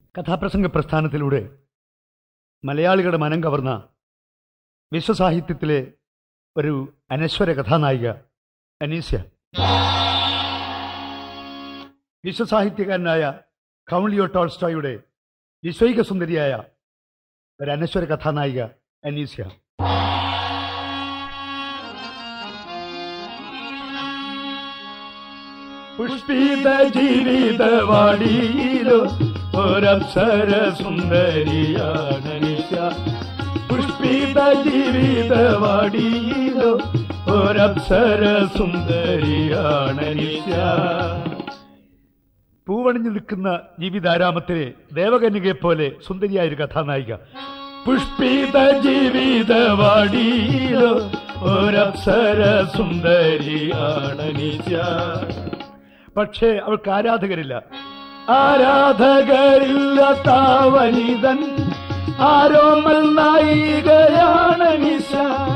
കഥാപ്രസംഗ പ്രസ്ഥാനത്തിലൂടെ മലയാളികളുടെ മനം കവർന്ന വിശ്വസാഹിത്യത്തിലെ ഒരു അനശ്വര കഥാനായിക അനീസ്യ വിശ്വസാഹിത്യകാരനായ കൗൺലിയോ ടോൾസ്റ്റോയുടെ വിശ്വൈക സുന്ദരിയായ ഒരു അനശ്വര കഥാനായിക അനീസ്യ പുഷ്പിത ജീവിതവാടിയിലോ ഒരപ്സര സുന്ദരിയാണ് നിശ പുഷ്പിത ജീവിതവാടിയിലോ ഒരപ്സര സുന്ദരിയാണ് നിശ പൂവണിഞ്ഞു നിൽക്കുന്ന ജീവിതാരാമത്തിലെ ദേവകന്യകയെ പോലെ സുന്ദരിയായ ഒരു കഥാനായിക പുഷ്പിത ജീവിതവാടിയിലോ ഒരപ്സര സുന്ദരിയാണ് നിശ പക്ഷേ അവൾക്ക് ആരാധകരില്ല ആരാധകരില്ല താവനിതൻ ആരോമൽ നായികയാണ് നിശ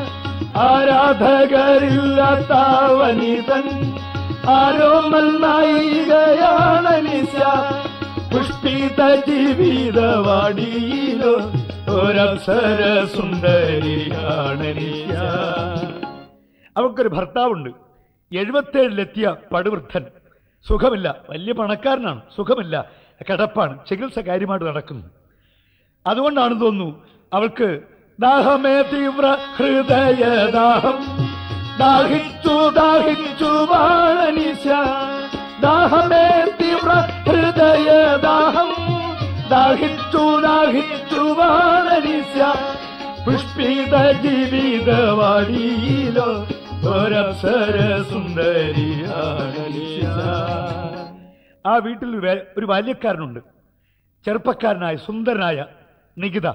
ആരാധകരില്ല താവനിതൻ ആരോമൽ നായികയാണ് നിശ പുഷ്പിത ജീവിതവാടിയിലോ ഒരവസര സുന്ദരിയാണ് നിശ അവൾക്കൊരു ഭർത്താവുണ്ട് എഴുപത്തേഴിലെത്തിയ പടുവൃദ്ധൻ സുഖമില്ല വലിയ പണക്കാരനാണ് സുഖമില്ല കിടപ്പാണ് ചികിത്സ കാര്യമായിട്ട് നടക്കുന്നു അതുകൊണ്ടാണ് തോന്നുന്നു അവൾക്ക് ദാഹമേ തീവ്ര ഹൃദയദാഹം ദാഹിച്ചു ദാഹിച്ചു വാഴനിശ ദാഹമേ തീവ്ര ഹൃദയദാഹം ദാഹിച്ചു ദാഹിച്ചു വാഴനിശ പുഷ്പിത ജീവിതവാടിയിലോ ഒരവസര സുന്ദരിയാണ് നിശ. ആ വീട്ടിൽ ഒരു വേ- ഒരു ബാല്യക്കാരനുണ്ട് ചെറുപ്പക്കാരനായ സുന്ദരനായ നികിത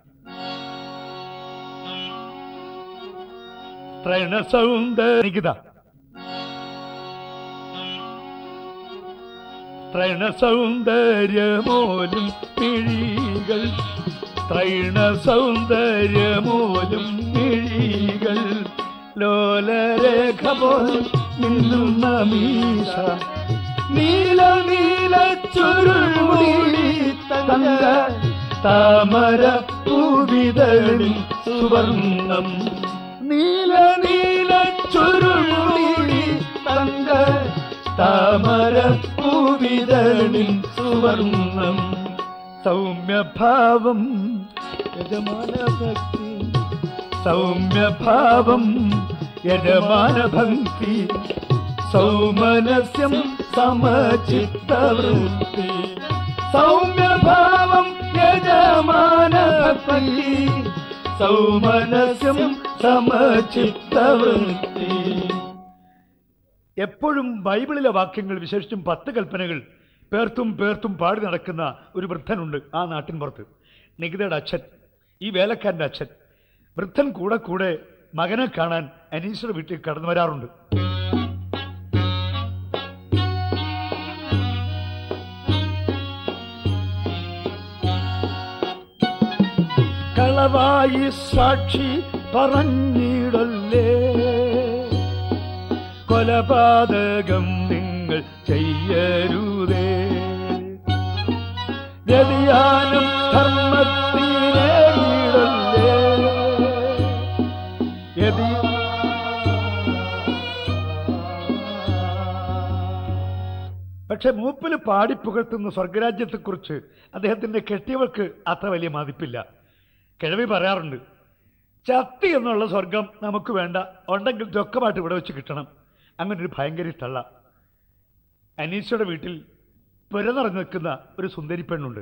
ത്രൈണ സൗന്ദര നികിത ത്രൈണ സൗന്ദര്യമോലും പിഴികൾ ത്രൈണ സൗന്ദര്യമോലും പിഴികൾ ലോലരേഖ പോലും നിന്നുന്ന മീശ നീല നീല ചുരുൾമുടി തങ്ക താമര പൂവിതളിൽ സുവർണം നീല നീല ചുരുൾമുടി തങ്ക താമര പൂവിതളിൽ സുവർണം സൗമ്യഭാവം യജമാന ഭക്തി സൗമ്യഭാവം യജമാന ഭക്തി സൗമനസ്യം സമചിത്തവൃത്തി സൗമ്യഭാവം യജമാന ഭക്തി സൗമനസ്യം സമചിത്തവൃത്തി എപ്പോഴും ബൈബിളിലെ വാക്യങ്ങൾ വിശേഷിച്ചും പത്ത് കൽപ്പനകൾ പേർത്തും പേർത്തും പാടി നടക്കുന്ന ഒരു വൃദ്ധനുണ്ട് ആ നാട്ടിൻ പുറത്ത് നികിതയുടെ അച്ഛൻ ഈ വേലക്കാരന്റെ അച്ഛൻ വൃദ്ധൻ കൂടെ കൂടെ മകനെ കാണാൻ അനീശ്വര വീട്ടിൽ കടന്നു വരാറുണ്ട് കളവായി സാക്ഷി പറഞ്ഞിടല്ലേ കൊലപാതകം നിങ്ങൾ ചെയ്യരുതേ വ്യതിയാനം ധർമ്മത്തിനെ ഇടല്ലേ വ്യതി പക്ഷെ മൂപ്പില് പാടിപ്പുകഴ്ത്തുന്ന സ്വർഗരാജ്യത്തെക്കുറിച്ച് അദ്ദേഹത്തിന്റെ കെട്ടിയവൾക്ക് അത്ര വലിയ മതിപ്പില്ല കിഴവി പറയാറുണ്ട് ചത്തി എന്നുള്ള സ്വർഗം നമുക്ക് വേണ്ട ഉണ്ടെങ്കിൽ ചൊക്കമായിട്ട് ഇവിടെ വെച്ച് കിട്ടണം അങ്ങനെ ഒരു ഭയങ്കര തള്ള അനീഷയുടെ വീട്ടിൽ പുര നിറഞ്ഞു നിൽക്കുന്ന ഒരു സുന്ദരി പെണ്ണുണ്ട്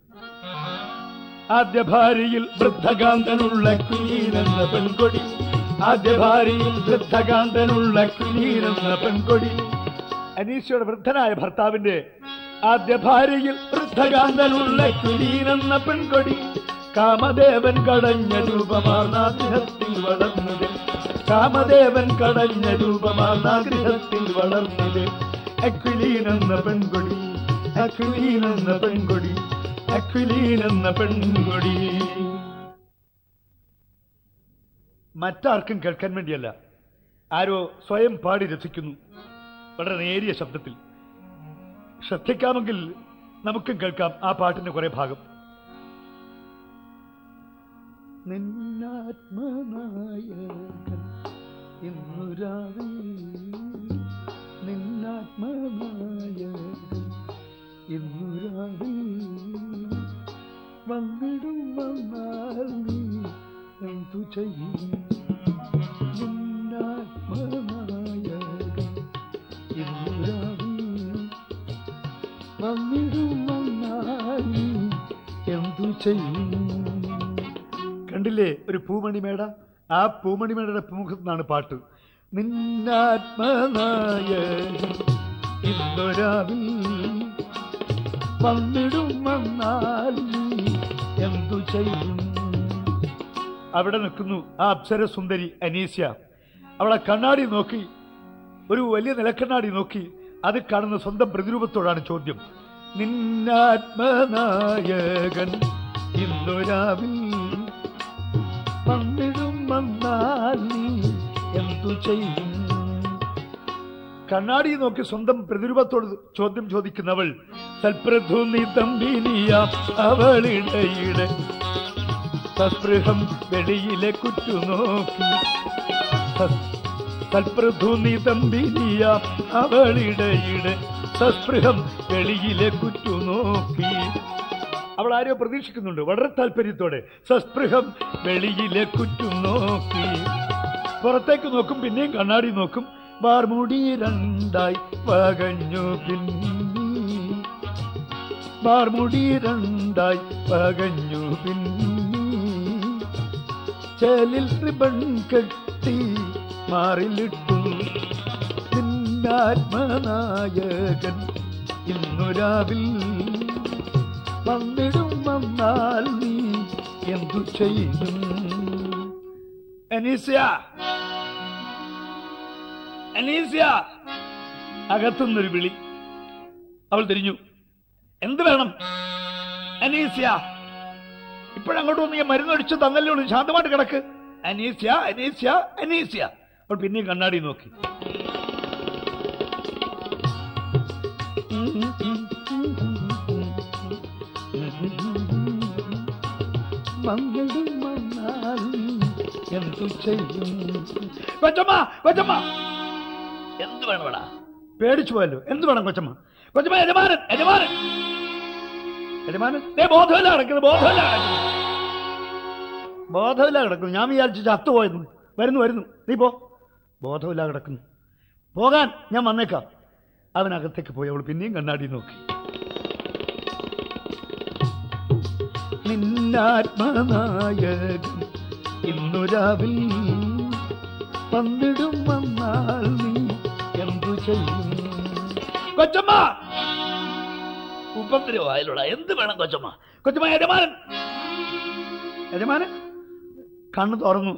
ആദ്യ ഭാര്യയിൽ വൃദ്ധകാന്തനുള്ള കുലീനെന്ന പെൺകൊടി ആദ്യ ഭാര്യയിൽ വൃദ്ധകാന്തനുള്ള കുലീനെന്ന പെൺകൊടി അനീഷയുടെ വൃദ്ധനായ ഭർത്താവിന്റെ ആദ്യ ഭാര്യയിൽ വൃദ്ധകാന്തനുള്ള കുലീനെന്ന പെൺകൊടി കാമദേവൻ കടഞ്ഞ രൂപമാർന്നാഗ്രഹത്തിൽ വളർന്നത് കാമദേവൻ കടഞ്ഞ രൂപമാർന്നാഗ്രഹത്തിൽ വളർന്നത് അക്വിലീൻ എന്ന പെൺകൊടി അക്വിലീൻ എന്ന പെൺകൊടി അക്വിലീൻ എന്ന പെൺകൊടി മറ്റാർക്കും കേൾക്കാൻ വേണ്ടിയല്ല ആരോ സ്വയം പാടി രസിക്കുന്നു വളരെ നേരിയ ശബ്ദത്തിൽ ശ്രദ്ധിക്കാമെങ്കിൽ നമുക്കും കേൾക്കാം ആ പാട്ടിന്റെ കുറെ ഭാഗം നിന്നാത്മനായകൻ ഇന്നു രാവിൽ നിന്നാത്മനായകൻ ഇന്നു രാവിൽ വന്നിടും വന്നാൽ നീ എന്തു ചെയ്യും നിന്നാത്മനായകൻ ഇന്നു രാവിൽ വന്നിടും വന്നാൽ നീ എന്തു ചെയ്യും കണ്ടില്ലേ ഒരു പൂമണിമേട ആ പൂമണിമേടയുടെ മുഖത്തു നിന്നാണ് പാട്ട് നിന്നാത്മനായ ഇന്നൊരാവിൽ വന്നിടും വന്നാൽ നീ എന്തു ചെയ്യും അവിടെ നിൽക്കുന്നു ആ അപ്സര സുന്ദരി അനീസ്യ അവളെ കണ്ണാടി നോക്കി ഒരു വലിയ നിലക്കണ്ണാടി നോക്കി അത് കാണുന്ന സ്വന്തം പ്രതിരൂപത്തോടാണ് ചോദ്യം നിന്നാത്മനായകൻ ഇന്നൊരാവിൽ വന്നിടും വന്നാൽ നീ എന്തു ചെയ്യും കണ്ണാടി നോക്കി സ്വന്തം പ്രതിരൂപത്തോട് ചോദ്യം ചോദിക്കുന്നവൾ സൽപ്രഥു നീ തമ്പിനിയ അവളിടയിടെ സസ്പൃഹം വെളിയിലെ കുറ്റു നോക്കി സൽപ്രഥു നീ തമ്പിനിയ അവളിടയിടെ സസ്പൃഹം വെളിയിലെ കുറ്റു നോക്കി അവൾ ആരോ പ്രതീക്ഷിക്കുന്നുണ്ട് വളരെ താല്പര്യത്തോടെ സസ്പൃഹം വെളിയിലെ കുറ്റു നോക്കി പുറത്തേക്ക് നോക്കും പിന്നെയും കണ്ണാടി നോക്കും വാർമുടി രണ്ടായി പകഞ്ഞു പിന്നി വാർമുടി രണ്ടായി പകഞ്ഞു പിന്നി ചേലിൽ റിബൺ കെട്ടി മാറിലിട്ടു നിന്നാത്മനായകൻ ഇന്നു രാവിൽ വന്നിടും വന്നാൽ നീ എന്തു ചെയ്യും അനീസ്യ അനീസ്യ അകത്തുനിന്നൊരു വിളി അവൾ തിരിഞ്ഞു എന്ത് വേണം അനീസ്യ ഇപ്പോഴങ്ങോട്ട് വന്ന് ഞാൻ മരുന്നൊഴിച്ച് തന്നല്ലേ ഉള്ളൂ ശാന്തമായിട്ട് കിടക്ക് അനീസ്യ അനീസ്യ അനീസ്യ അവൾ പിന്നെയും കണ്ണാടി നോക്കി മംഗളും വന്നാൽ എന്തു ചെയ്യും കൊച്ചമ്മ കൊച്ചമ്മ എന്ത് വേണം ഇവിടെ പേടിച്ചു പോയല്ലോ എന്ത് വേണം കൊച്ചമ്മ കൊച്ചമ്മ യജമാനൻ യജമാനൻ യജമാനൻ ദേ ബോധമില്ല കിടക്കുന്നു ബോധമില്ല കിടക്കുന്നു ബോധമില്ല കിടക്കുന്നു ഞാൻ വിചാരിച്ചു ചത്തുപോയെന്ന് വരുന്നു വരുന്നു നീ പോ ബോധമില്ല കിടക്കുന്നു പോകാൻ ഞാൻ വന്നേക്കാം അവനകത്തേക്ക് പോയി അവൾ പിന്നെയും കണ്ണാടി നോക്കി നിന്നാത്മനായകൻ ഇന്നു രാവിൽ പന്തിടും വന്നാൽ നീ എന്തു ചെയ്യും കൊച്ചമ്മ ഉപദ്രവമായാലുള്ള എന്ത് വേണം കൊച്ചമ്മ കൊച്ചമ്മ യജമാനൻ യജമാനൻ കണ്ണു തുറന്നു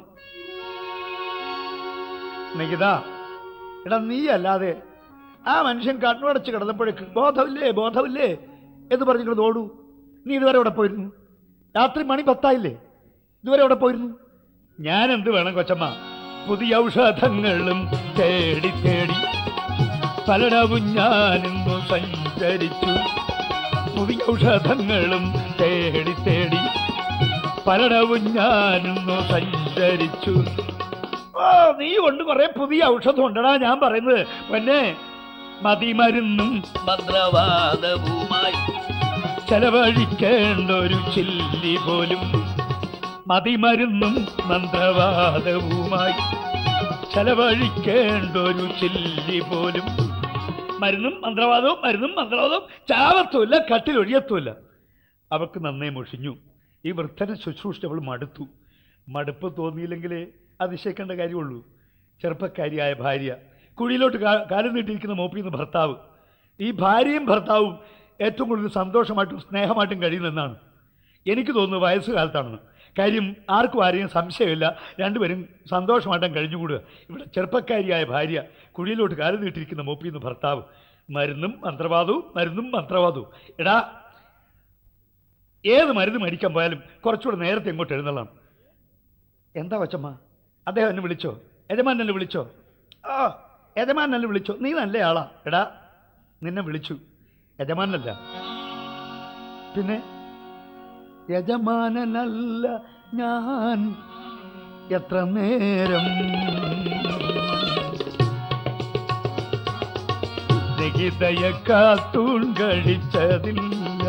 നികിത എടാ നീ അല്ലാതെ ആ മനുഷ്യൻ കണ്ണുടച്ച് കിടന്നപ്പോഴേക്ക് ബോധമില്ലേ ബോധമില്ലേ എന്ന് പറഞ്ഞിട്ട് ഓടൂ നീ ഇതുവരെ ഇവിടെ പോയിരുന്നു രാത്രി മണി പത്തായില്ലേ ഇതുവരെ ഇവിടെ പോയിരുന്നു ഞാൻ എന്ത് വേണം കൊച്ചമ്മ പുതിയ ഔഷധങ്ങളും തേടി തേടി പലടവും ഞാനിന്നു സഞ്ചരിച്ചു പുതിയ ഔഷധങ്ങളും തേടി തേടി പലടവും ഞാനിന്നു സഞ്ചരിച്ചു ഓ നീ കൊണ്ട് കുറെ പുതിയ ഔഷധം ഉണ്ടടാ ഞാൻ പറയുന്നത് പിന്നെ മതിമരുന്നും മന്ത്രവാദവുമായി ചെലവഴിക്കേണ്ട ഒരു ചില്ലി പോലും മതിമരുന്നും മന്ത്രവാദവുമായി ചെലവഴിക്കേണ്ട ഒരു ചില്ലി പോലും മരുന്നും മന്ത്രവാദവും മരുന്നും മന്ത്രവാദവും ചാവത്തുമില്ല കട്ടിലൊഴിയത്തുമില്ല അവൾക്ക് നന്നേ മുഷിഞ്ഞു ഈ വൃദ്ധനെ ശുശ്രൂഷിച്ച് അവൾ മടുത്തു മടുപ്പ് തോന്നിയില്ലെങ്കിലേ അതിശയിക്കേണ്ട കാര്യമുള്ളൂ ചെറുപ്പക്കാരിയായ ഭാര്യ കുഴിയിലോട്ട് കാ- കാലം നീട്ടിയിരിക്കുന്ന മോപ്പിന്ന് ഭർത്താവ് ഈ ഭാര്യയും ഭർത്താവും ഏറ്റവും കൂടുതൽ സന്തോഷമായിട്ടും സ്നേഹമായിട്ടും കഴിയുന്നെന്നാണ് എനിക്ക് തോന്നുന്നത് വയസ്സുകാലത്താണെന്ന് കാര്യം ആർക്കും ആരെയും സംശയമില്ല രണ്ടുപേരും സന്തോഷമായിട്ടും കഴിഞ്ഞുകൂടുക ഇവിടെ ചെറുപ്പക്കാരിയായ ഭാര്യ കുഴിയിലോട്ട് കാലം നീട്ടിയിരിക്കുന്ന മോപ്പിന്ന് ഭർത്താവ് മരുന്നും മന്ത്രവാദവും മരുന്നും മന്ത്രവാദവും എടാ ഏത് മരുന്ന് മേടിക്കാൻ പോയാലും കുറച്ചുകൂടെ നേരത്തെ ഇങ്ങോട്ട് എഴുന്നള്ളാം എന്താ കൊച്ചമ്മ അദ്ദേഹം എന്നെ വിളിച്ചോ യജമാൻ എന്നെ വിളിച്ചോ ആ യജമാൻ എന്നെ വിളിച്ചോ നീ നല്ല ആളാ എടാ നിന്നെ വിളിച്ചു യജമാനല്ല പിന്നെ യജമാനനല്ല ഞാൻ എത്ര നേരം നികിതയെ കാത്തൂൺ കഴിച്ചതില്ല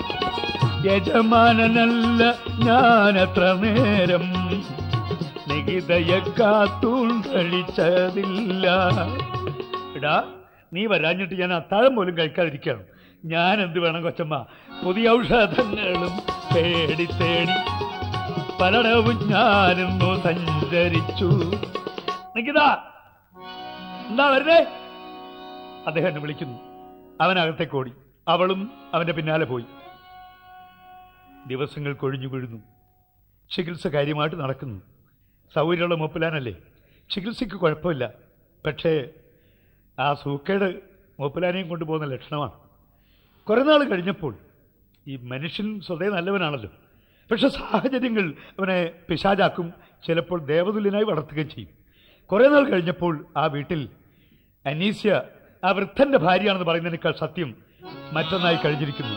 യജമാനനല്ല ഞാൻ എത്ര നേരം നികിതയെ കാത്തൂൺ കഴിച്ചതില്ല എടാ നീ വരാഞ്ഞിട്ട് ഞാൻ അത്താഴം പോലും കഴിക്കാതിരിക്കണം ഞാൻ എന്ത് വേണം കൊച്ചമ്മ പുതിയ ഔഷധങ്ങളും തേടി തേടി പലടവും ഞാനിന്നു സഞ്ചരിച്ചു നിക്കിതാ എന്താ വരുന്നേ അദ്ദേഹം എന്നെ വിളിക്കുന്നു അവനകത്തേക്ക് ഓടി അവളും അവന്റെ പിന്നാലെ പോയി ദിവസങ്ങൾ കൊഴിഞ്ഞു കൊഴുന്നു ചികിത്സ കാര്യമായിട്ട് നടക്കുന്നു സൗകര്യമുള്ള മൂപ്പിലാനല്ലേ ചികിത്സയ്ക്ക് കുഴപ്പമില്ല പക്ഷേ ആ സൂക്കേട് മൂപ്പിലാനെയും കൊണ്ടുപോകുന്ന ലക്ഷണമാണ് കുറേ നാൾ കഴിഞ്ഞപ്പോൾ ഈ മനുഷ്യൻ സ്വതേ നല്ലവനാണല്ലോ പക്ഷെ സാഹചര്യങ്ങൾ അവനെ പിശാചാക്കും ചിലപ്പോൾ ദേവതുല്യനായി വളർത്തുകയും ചെയ്യും കുറേ നാൾ കഴിഞ്ഞപ്പോൾ ആ വീട്ടിൽ അനീസ്യ ആ വൃദ്ധന്റെ ഭാര്യയാണെന്ന് പറയുന്നതിനേക്കാൾ സത്യം മറ്റൊന്നായി കഴിഞ്ഞിരിക്കുന്നു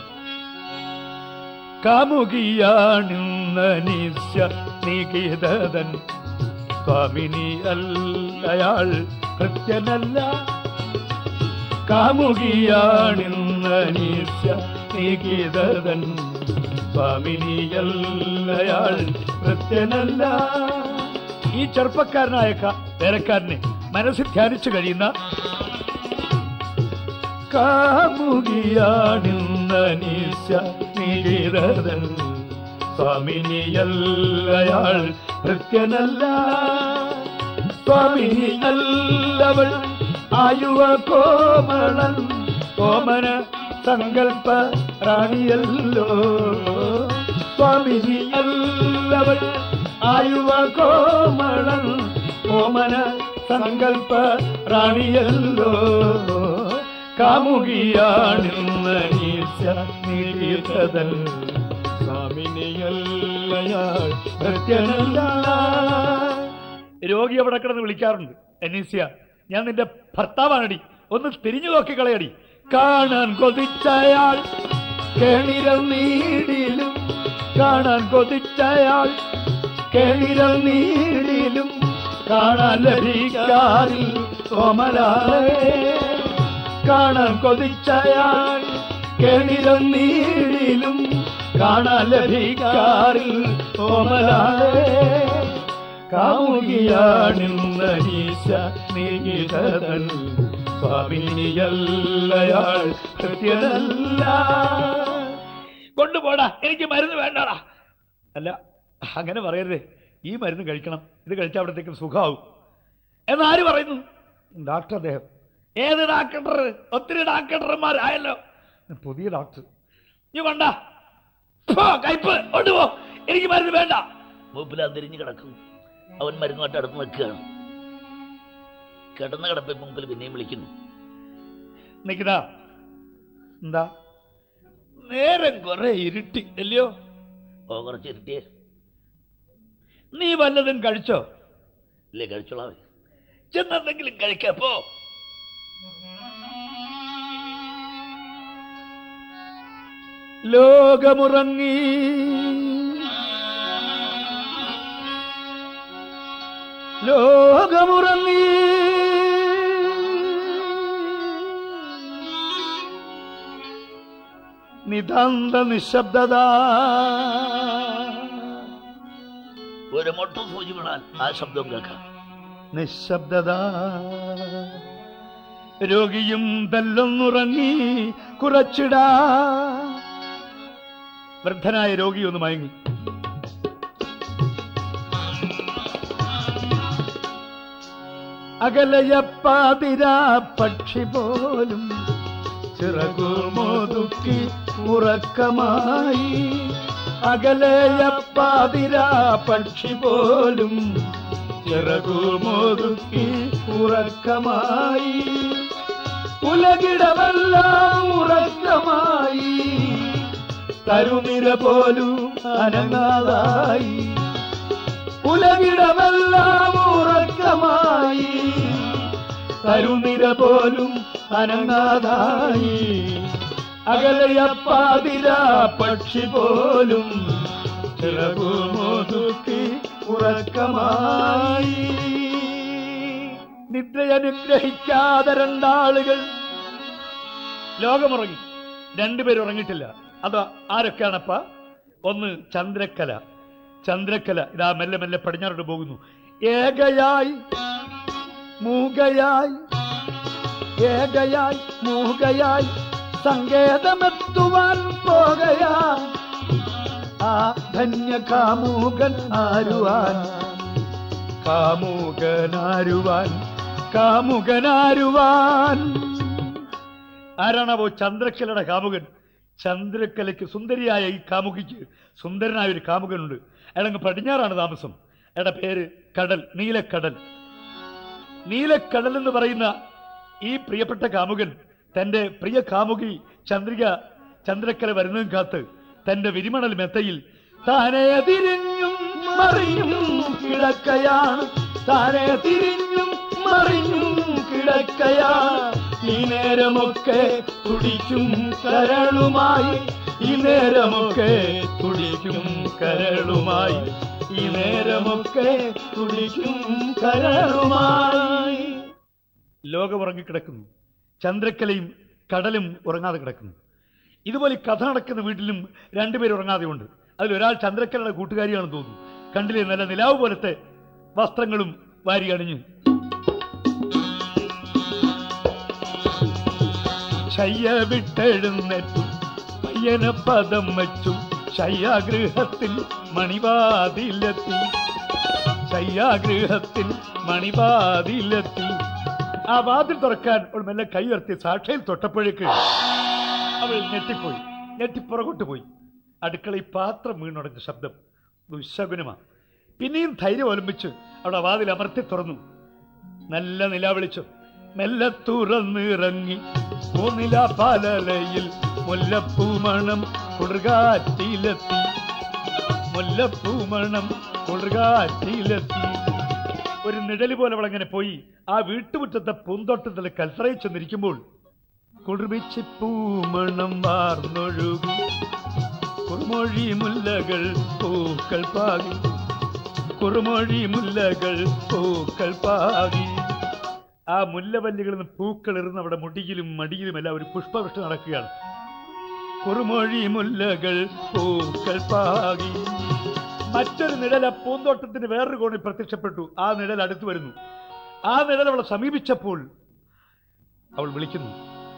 കാമുകിയാണിന്നനീസ്യ നികിതൻ സ്വാമിനി അല്ലയാൾ കൃത്യനല്ല കാമുകിയാണിന്നനീസ്യ നികിതൻ സ്വാമിനിയല്ലയാൾ കൃത്യനല്ല ഈ ചെറുപ്പക്കാരനായ ക- വേലക്കാരനെ മനസ്സിൽ ധ്യാനിച്ചു കഴിയുന്ന കാമുകിയാണിന്നനീസ്യ നികിതൻ സ്വാമിനിയല്ലയാൾ കൃത്യനല്ല സ്വാമിനി അല്ലവൾ ആയുവ കോമളൻ ഓമന സങ്കൽപ്പ റാണിയല്ലോ സ്വാമിനി അല്ലവൾ ആയുവ കോമളൻ ഓമന സങ്കൽപ്പ റാണിയല്ലോ കാമുകിയാണിന്ന് നീതൻ സ്വാമിനിയല്ലയാൾ ഭൃത്യനല്ല രോഗി അവിടെ കിടന്ന് വിളിക്കാറുണ്ട് അനീസ്യ ഞാൻ നിന്റെ ഭർത്താവാണടി ഒന്ന് തിരിഞ്ഞു നോക്കി കളയടി കാണാൻ കൊതിച്ചയാൾ കേണിരം നീടിലും കാണാൻ കൊതിച്ചയാൾ കേണിരം നീടിലും കാണാൻ ലഭിക്കാറിൽ ഓമലാളേ കാണാൻ കൊതിച്ചയാൾ കേണിരം നീടിലും കാണാൻ ലഭിക്കാറിൽ ഓമലാളേ കാമുകിയാണിന്ന് നീശ നീതൻ സ്വാമിനിയല്ലയാൾ കൃത്യനല്ല കൊണ്ടുപോടാ എനിക്ക് മരുന്ന് വേണ്ടടാ അല്ല അങ്ങനെ പറയരുതേ ഈ മരുന്ന് കഴിക്കണം ഇത് കഴിച്ചാൽ അവിടത്തേക്കും സുഖമാവും എന്നാര് പറയുന്നു ഡാക്ടർ അദ്ദേഹം ഏത് ഡാക്ടർ ഒത്തിരി ഡാക്ടർമാരായല്ലോ പുതിയ ഡോക്ടർ നീ കൊണ്ട കയ്പ് കൊണ്ടുപോ എനിക്ക് മരുന്ന് വേണ്ട മൂപ്പിലാൻ തിരിഞ്ഞു കിടക്കും അവൻ മരുന്നുമായിട്ട് അടുത്ത് നിൽക്കുകയാണ് കിടന്ന കിടപ്പിൽ മുമ്പിൽ പിന്നെയും വിളിക്കുന്നു നിൽക്കുന്ന എന്താ നേരം കുറെ ഇരുട്ടി അല്ലയോ ഓ കുറച്ച് ഇരുട്ടിയേ നീ വല്ലതും കഴിച്ചോ ഇല്ലേ കഴിച്ചോളാവേ ചെന്നെന്തെങ്കിലും കഴിക്കപ്പോ ലോകമുറങ്ങി ലോകമുറങ്ങി നിതാന്ത നിശബ്ദത ഒരു മൊട്ട സൂചി വീണാൽ ആ ശബ്ദം കേൾക്കാം നിശബ്ദത രോഗിയും തല്ലൊന്നുറങ്ങി കുറച്ചിടാ വൃദ്ധനായ രോഗി ഒന്ന് മയങ്ങി അകലയപ്പാതിരാ പക്ഷി പോലും ചിറകുമോതുക്കി ഉറക്കമായി അകലയപ്പാതിരാ പക്ഷി പോലും ചിറകുമോതുക്കി ഉറക്കമായി ഉലകിടമെല്ലാം ഉറക്കമായി തരുനിര പോലും അനങ്ങാതായി ഉലകിടമെല്ലാം ഉറക്കമായി തരുനിര പോലും അനങ്ങാതായി അകലയപ്പാതിര പക്ഷി പോലും ചിറകുമൊതുക്കി ഉറക്കമായി നിദ്രയനുഗ്രഹിക്കാതെ രണ്ടാളുകൾ ലോകമുറങ്ങി രണ്ടുപേരും ഉറങ്ങിയിട്ടില്ല അത് ആരൊക്കെയാണപ്പ ഒന്ന് ചന്ദ്രക്കല ചന്ദ്രക്കല ഇതാ മെല്ലെ മെല്ലെ പടിഞ്ഞാറോട്ട് പോകുന്നു ഏകയായി മൂകയായി ഏകയായി മൂകയായി സങ്കേതമെത്തുവാൻ പോകയാ ആ ധന്യ കാമൂകൻ ആരുവാൻ കാമുകനാരുവാൻ കാമുകനാരുവാൻ ആരാണാവോ ചന്ദ്രക്കലയുടെ കാമുകൻ ചന്ദ്രക്കലയ്ക്ക് സുന്ദരിയായ ഈ കാമുകിക്ക് സുന്ദരനായ ഒരു കാമുകനുണ്ട് അയാളങ്ങ് പടിഞ്ഞാറാണ് താമസം അയാളുടെ പേര് കടൽ നീലക്കടൽ നീലക്കടൽ എന്ന് പറയുന്ന ഈ പ്രിയപ്പെട്ട കാമുകൻ തന്റെ പ്രിയ കാമുകി ചന്ദ്രിക ചന്ദ്രക്കല വരുന്നതും കാത്ത് തന്റെ വിരിമണൽ മെത്തയിൽ താനെ തിരിഞ്ഞും മറിഞ്ഞും കിടക്കയാണ് താനെ തിരിഞ്ഞും മറിഞ്ഞും കിടക്കയാണ് ഈ നേരമൊക്കെ തുടിക്കും കരളുമായി ഈ നേരമൊക്കെ തുടിക്കും കരളുമായി ഈ നേരമൊക്കെ തുടിക്കും കരളുമായി ലോകം ഉറങ്ങിക്കിടക്കുന്നു ചന്ദ്രക്കലയും കടലും ഉറങ്ങാതെ കിടക്കുന്നു ഇതുപോലെ ഈ കഥ നടക്കുന്ന വീട്ടിലും രണ്ടുപേരും ഉറങ്ങാതെ ഉണ്ട് അതിലൊരാൾ ചന്ദ്രക്കലയുടെ കൂട്ടുകാരിയാണെന്ന് തോന്നുന്നു കണ്ടില്ലേ നല്ല നിലാവ് പോലത്തെ വസ്ത്രങ്ങളും വാരി അണിഞ്ഞു ശയ്യ വിട്ടെഴുന്നേറ്റു പയ്യന പദം വച്ചു ശയ്യാഗൃഹത്തിൽ മണിവാതിലെത്തി ശയ്യാഗൃഹത്തിൽ മണിവാതിലെത്തി ആ വാതിൽ തുറക്കാൻ അവൾ മെല്ലെ കൈ ഉയർത്തി സാക്ഷയിൽ തൊട്ടപ്പോഴേക്ക് അവൾ ഞെട്ടിപ്പോയി ഞെട്ടിപ്പുറകോട്ട് പോയി അടുക്കളയിൽ പാത്രം വീണുടഞ്ഞ ശബ്ദം ദുശകുനമാ പിന്നെയും ധൈര്യം ഒലമ്പിച്ച് അവിടെ വാതിൽ അമർത്തി തുറന്നു നല്ല നിലാവിളിച്ചു മെല്ലെ തുറന്നിറങ്ങി പൂനില പാലലയിൽ മുല്ലപ്പൂമണം കുളിർകാറ്റിലെത്തി മുല്ലപ്പൂമണം കുളിർകാറ്റിലെത്തി ഒരു നിഴല് പോലെ അവളങ്ങനെ പോയി ആ വീട്ടുമുറ്റത്തെ പൂന്തോട്ടത്തിലെ കൽത്തറയിൽ ചെന്നിരിക്കുമ്പോൾ കുളിർവിച്ച് പൂമണം വാർന്നൊഴുകി കുറുമൊഴി മുല്ലകൾ പൂക്കൾ പാകി കുറുമൊഴി മുല്ലകൾ പൂക്കൾ പാകി ആ മുല്ലവല്ലികളിൽ നിന്ന് പൂക്കൾ എറിന്ന് അവിടെ മുടിയിലും മടിയിലും എല്ലാം ഒരു പുഷ്പവൃഷ്ടി നടക്കുകയാണ് കുറുമൊഴി മുല്ലകൾ പൂക്കൾ പാകി മറ്റൊരു നിഴൽ ആ പൂന്തോട്ടത്തിന് വേറൊരു കോണിൽ പ്രത്യക്ഷപ്പെട്ടു ആ നിഴൽ അടുത്തു വരുന്നു ആ നിഴൽ അവളെ സമീപിച്ചപ്പോൾ അവൾ വിളിക്കുന്നു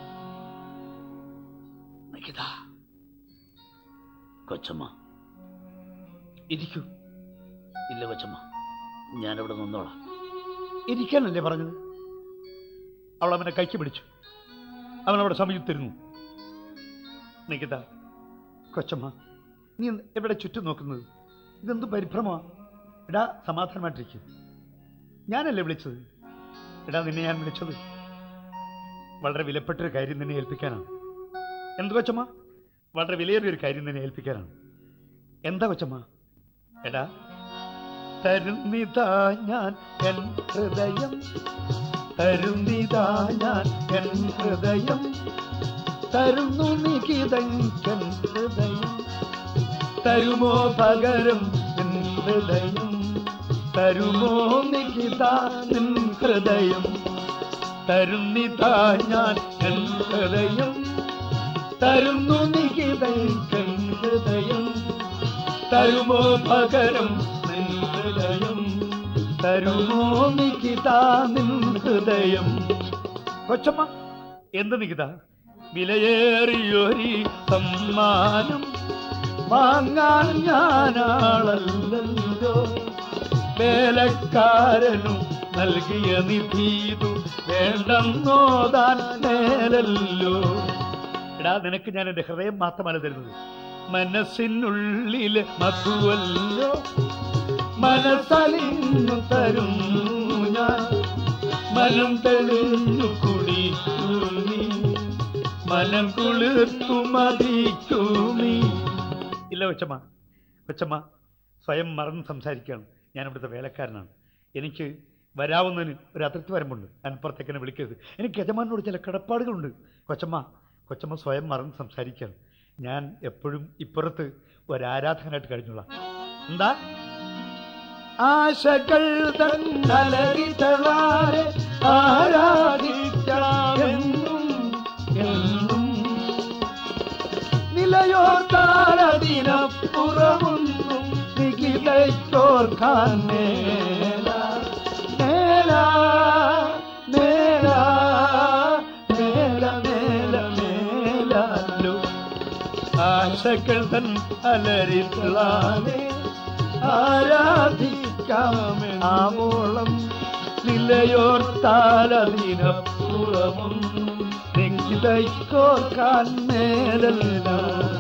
നികിത കൊച്ചമ്മ ഇരിക്കൂ ഇല്ല കൊച്ചമ്മ ഞാനിവിടെ നിന്നോളാം ഇരിക്കാനല്ലേ പറഞ്ഞത് അവൾ അവനെ കൈക്ക് പിടിച്ചു അവൻ അവിടെ സമീപത്തിരുന്നു നികിത കൊച്ചമ്മ നീ എന്ത് എവിടെ ചുറ്റും നോക്കുന്നത് ഇതെന്ത് പരിഭ്രമ എടാ സമാധാനമായിട്ടിരിക്കും ഞാനല്ലേ വിളിച്ചത് എടാ നിന്നെ ഞാൻ വിളിച്ചത് വളരെ വിലപ്പെട്ടൊരു കാര്യം നിന്നെ ഏൽപ്പിക്കാനാണ് എന്ത് കൊച്ചമ്മ വളരെ വിലയേറിയൊരു കാര്യം നിന്നെ ഏൽപ്പിക്കാനാണ് എന്താ കൊച്ചമ്മ എടാ തരുന്നിതാ ഞാൻ എൻ ഹൃദയം തരുന്നിതാ ഞാൻ എൻ ഹൃദയം തരുന്നു നികിതങ്കൻ ഹൃദയം തരുമോ പകരം നിൻ ഹൃദയം തരുമോ നികിത നിൻ ഹൃദയം തരുന്നിതാ ഞാൻ എൻ ഹൃദയം തരുന്നു നികിതങ്കൻ ഹൃദയം തരുമോ പകരം നിൻ ഹൃദയം തരുമോ നികിത നിൻ ഹൃദയം കൊച്ചമ്മ എന്ത് നികിത വിലയേറിയൊരി സമ്മാനം വാങ്ങാൻ ഞാനാളല്ലോ വേലക്കാരനും നൽകിയ നിധീതു വേണ്ടെന്നോതാൻ മേലല്ലോ എടാ നിനക്ക് ഞാൻ എന്റെ ഹൃദയം മാത്രമല്ല തരുന്നത് മനസ്സിനുള്ളിലെ മധുവല്ലോ മനസ്സലിഞ്ഞു തരുന്നു ഞാൻ മനം തെളിഞ്ഞു കുടിക്കൂ നീ മനം കുളിർത്തു മതിക്കൂ നീ ഇല്ല കൊച്ചമ്മ കൊച്ചമ്മ സ്വയം മറന്ന് സംസാരിക്കുകയാണ് ഞാൻ ഇവിടുത്തെ വേലക്കാരനാണ് എനിക്ക് വരാവുന്നതിന് ഒരു അതിർത്തി വരമ്പുണ്ട് അനപ്പുറത്തേക്ക് എന്നെ വിളിക്കരുത് എനിക്ക് യജമാനോട് ചില കിടപ്പാടുകളുണ്ട് കൊച്ചമ്മ കൊച്ചമ്മ സ്വയം മറന്ന് സംസാരിക്കുകയാണ് ഞാൻ എപ്പോഴും ഇപ്പുറത്ത് ഒരാരാധകനായിട്ട് കഴിഞ്ഞോളാം എന്താ ആശകൾ തന്നലരിതളാരെ ആരാധിക്കാമെന്നും എന്നും നിലയോർത്താലതിനപ്പുറമൊന്നും നികിതയ്ക്കോർക്കാൻ മേല മേല മേല മേല മേല മേലല്ലോ ആശകൾ തൻ അലരികളാലെ ആരാധിക്കാമേ ആവോളം നിലയോർത്താലതിനപ്പുറമും നികിതയ്ക്കോർക്കാൻ മേലല്ല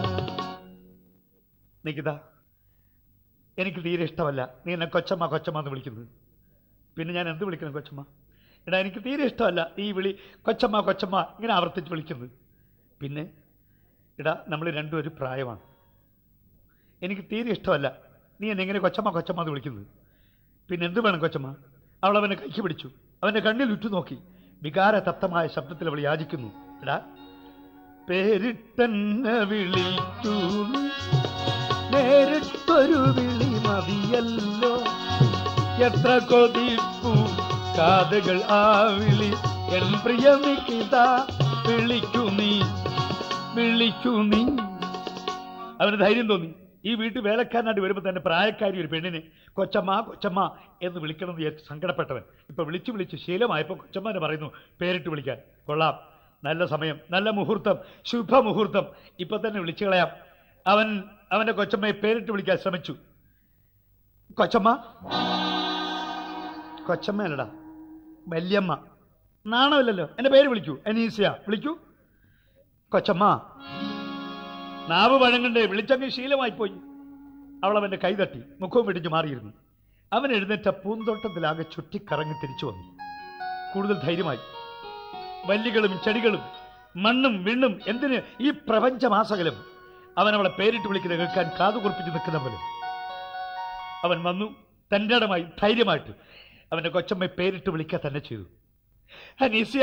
നികിത എനിക്ക് തീരെ ഇഷ്ടമല്ല നീ എന്നെ കൊച്ചമ്മ കൊച്ചമ്മ എന്ന് വിളിക്കുന്നത് പിന്നെ ഞാൻ എന്ത് വിളിക്കണം കൊച്ചമ്മ എടാ എനിക്ക് തീരെ ഇഷ്ടമല്ല ഈ വിളി കൊച്ചമ്മ കൊച്ചമ്മ ഇങ്ങനെ ആവർത്തിച്ച് വിളിക്കുന്നത് പിന്നെ എടാ നമ്മൾ രണ്ടും ഒരു പ്രായമാണ് എനിക്ക് തീരെ ഇഷ്ടമല്ല നീ എന്നെ എങ്ങനെ കൊച്ചമ്മ കൊച്ചമ്മ എന്ന് വിളിക്കുന്നത് പിന്നെ എന്ത് വേണം കൊച്ചമ്മ അവൾ അവനെ കൈക്ക് പിടിച്ചു അവന്റെ കണ്ണിൽ ഉറ്റുനോക്കി വികാര തപ്തമായ ശബ്ദത്തിൽ അവൾ യാചിക്കുന്നു എടാ പേരിട്ടെന്നെ വിളിക്കൂ നീ. നേരിട്ടൊരു വിളി മതിയല്ലോ എത്ര കൊതിപ്പു കാതുകൾ ആ വിളി എൻ പ്രിയമിക്കിത വിളിക്കൂ നീ വിളിക്കൂ നീ അവന് ധൈര്യം തോന്നി ഈ വീട്ടിൽ വേലക്കാരനായിട്ട് വരുമ്പോൾ തന്നെ പ്രായക്കാരി ഒരു പെണ്ണിനെ കൊച്ചമ്മ കൊച്ചമ്മ എന്ന് വിളിക്കണം എന്ന് വിചാരിച്ച് സങ്കടപ്പെട്ടവൻ ഇപ്പൊ വിളിച്ചു വിളിച്ച് ശീലമായപ്പോൾ കൊച്ചമ്മനെ പറയുന്നു പേരിട്ട് വിളിക്കാൻ കൊള്ളാം നല്ല സമയം നല്ല മുഹൂർത്തം ശുഭമുഹൂർത്തം ഇപ്പൊ തന്നെ വിളിച്ചു കളയാം അവൻ അവന്റെ കൊച്ചമ്മയെ പേരിട്ട് വിളിക്കാൻ ശ്രമിച്ചു കൊച്ചമ്മ കൊച്ചമ്മയല്ലടാ വല്യമ്മ നാണമില്ലല്ലോ എന്റെ പേര് വിളിക്കൂ അനീസിയ വിളിക്കൂ കൊച്ചമ്മ നാവ് വഴങ്ങണ്ടേ വിളിച്ചങ്ങ് ശീലമായി പോയി അവൾ അവന്റെ കൈ തട്ടി മുഖവും വെടിഞ്ഞു മാറിയിരുന്നു അവൻ എഴുന്നേറ്റ പൂന്തോട്ടത്തിലാകെ ചുറ്റിക്കറങ്ങി തിരിച്ചു വന്നു കൂടുതൽ ധൈര്യമായി വല്ലികളും ചെടികളും മണ്ണും വിണ്ണും എന്തിന് ഈ പ്രപഞ്ചമാസകലും അവൻ അവളെ പേരിട്ട് വിളിക്കുന്നത് കേൾക്കാൻ കാതുകുറിപ്പിച്ച് നിൽക്കുന്ന പോലെ അവൻ വന്നു തൻ്റെ ഇടമായി ധൈര്യമായിട്ട് അവന്റെ കൊച്ചമ്മയെ പേരിട്ട് വിളിക്കുക തന്നെ ചെയ്തു അനീസിയ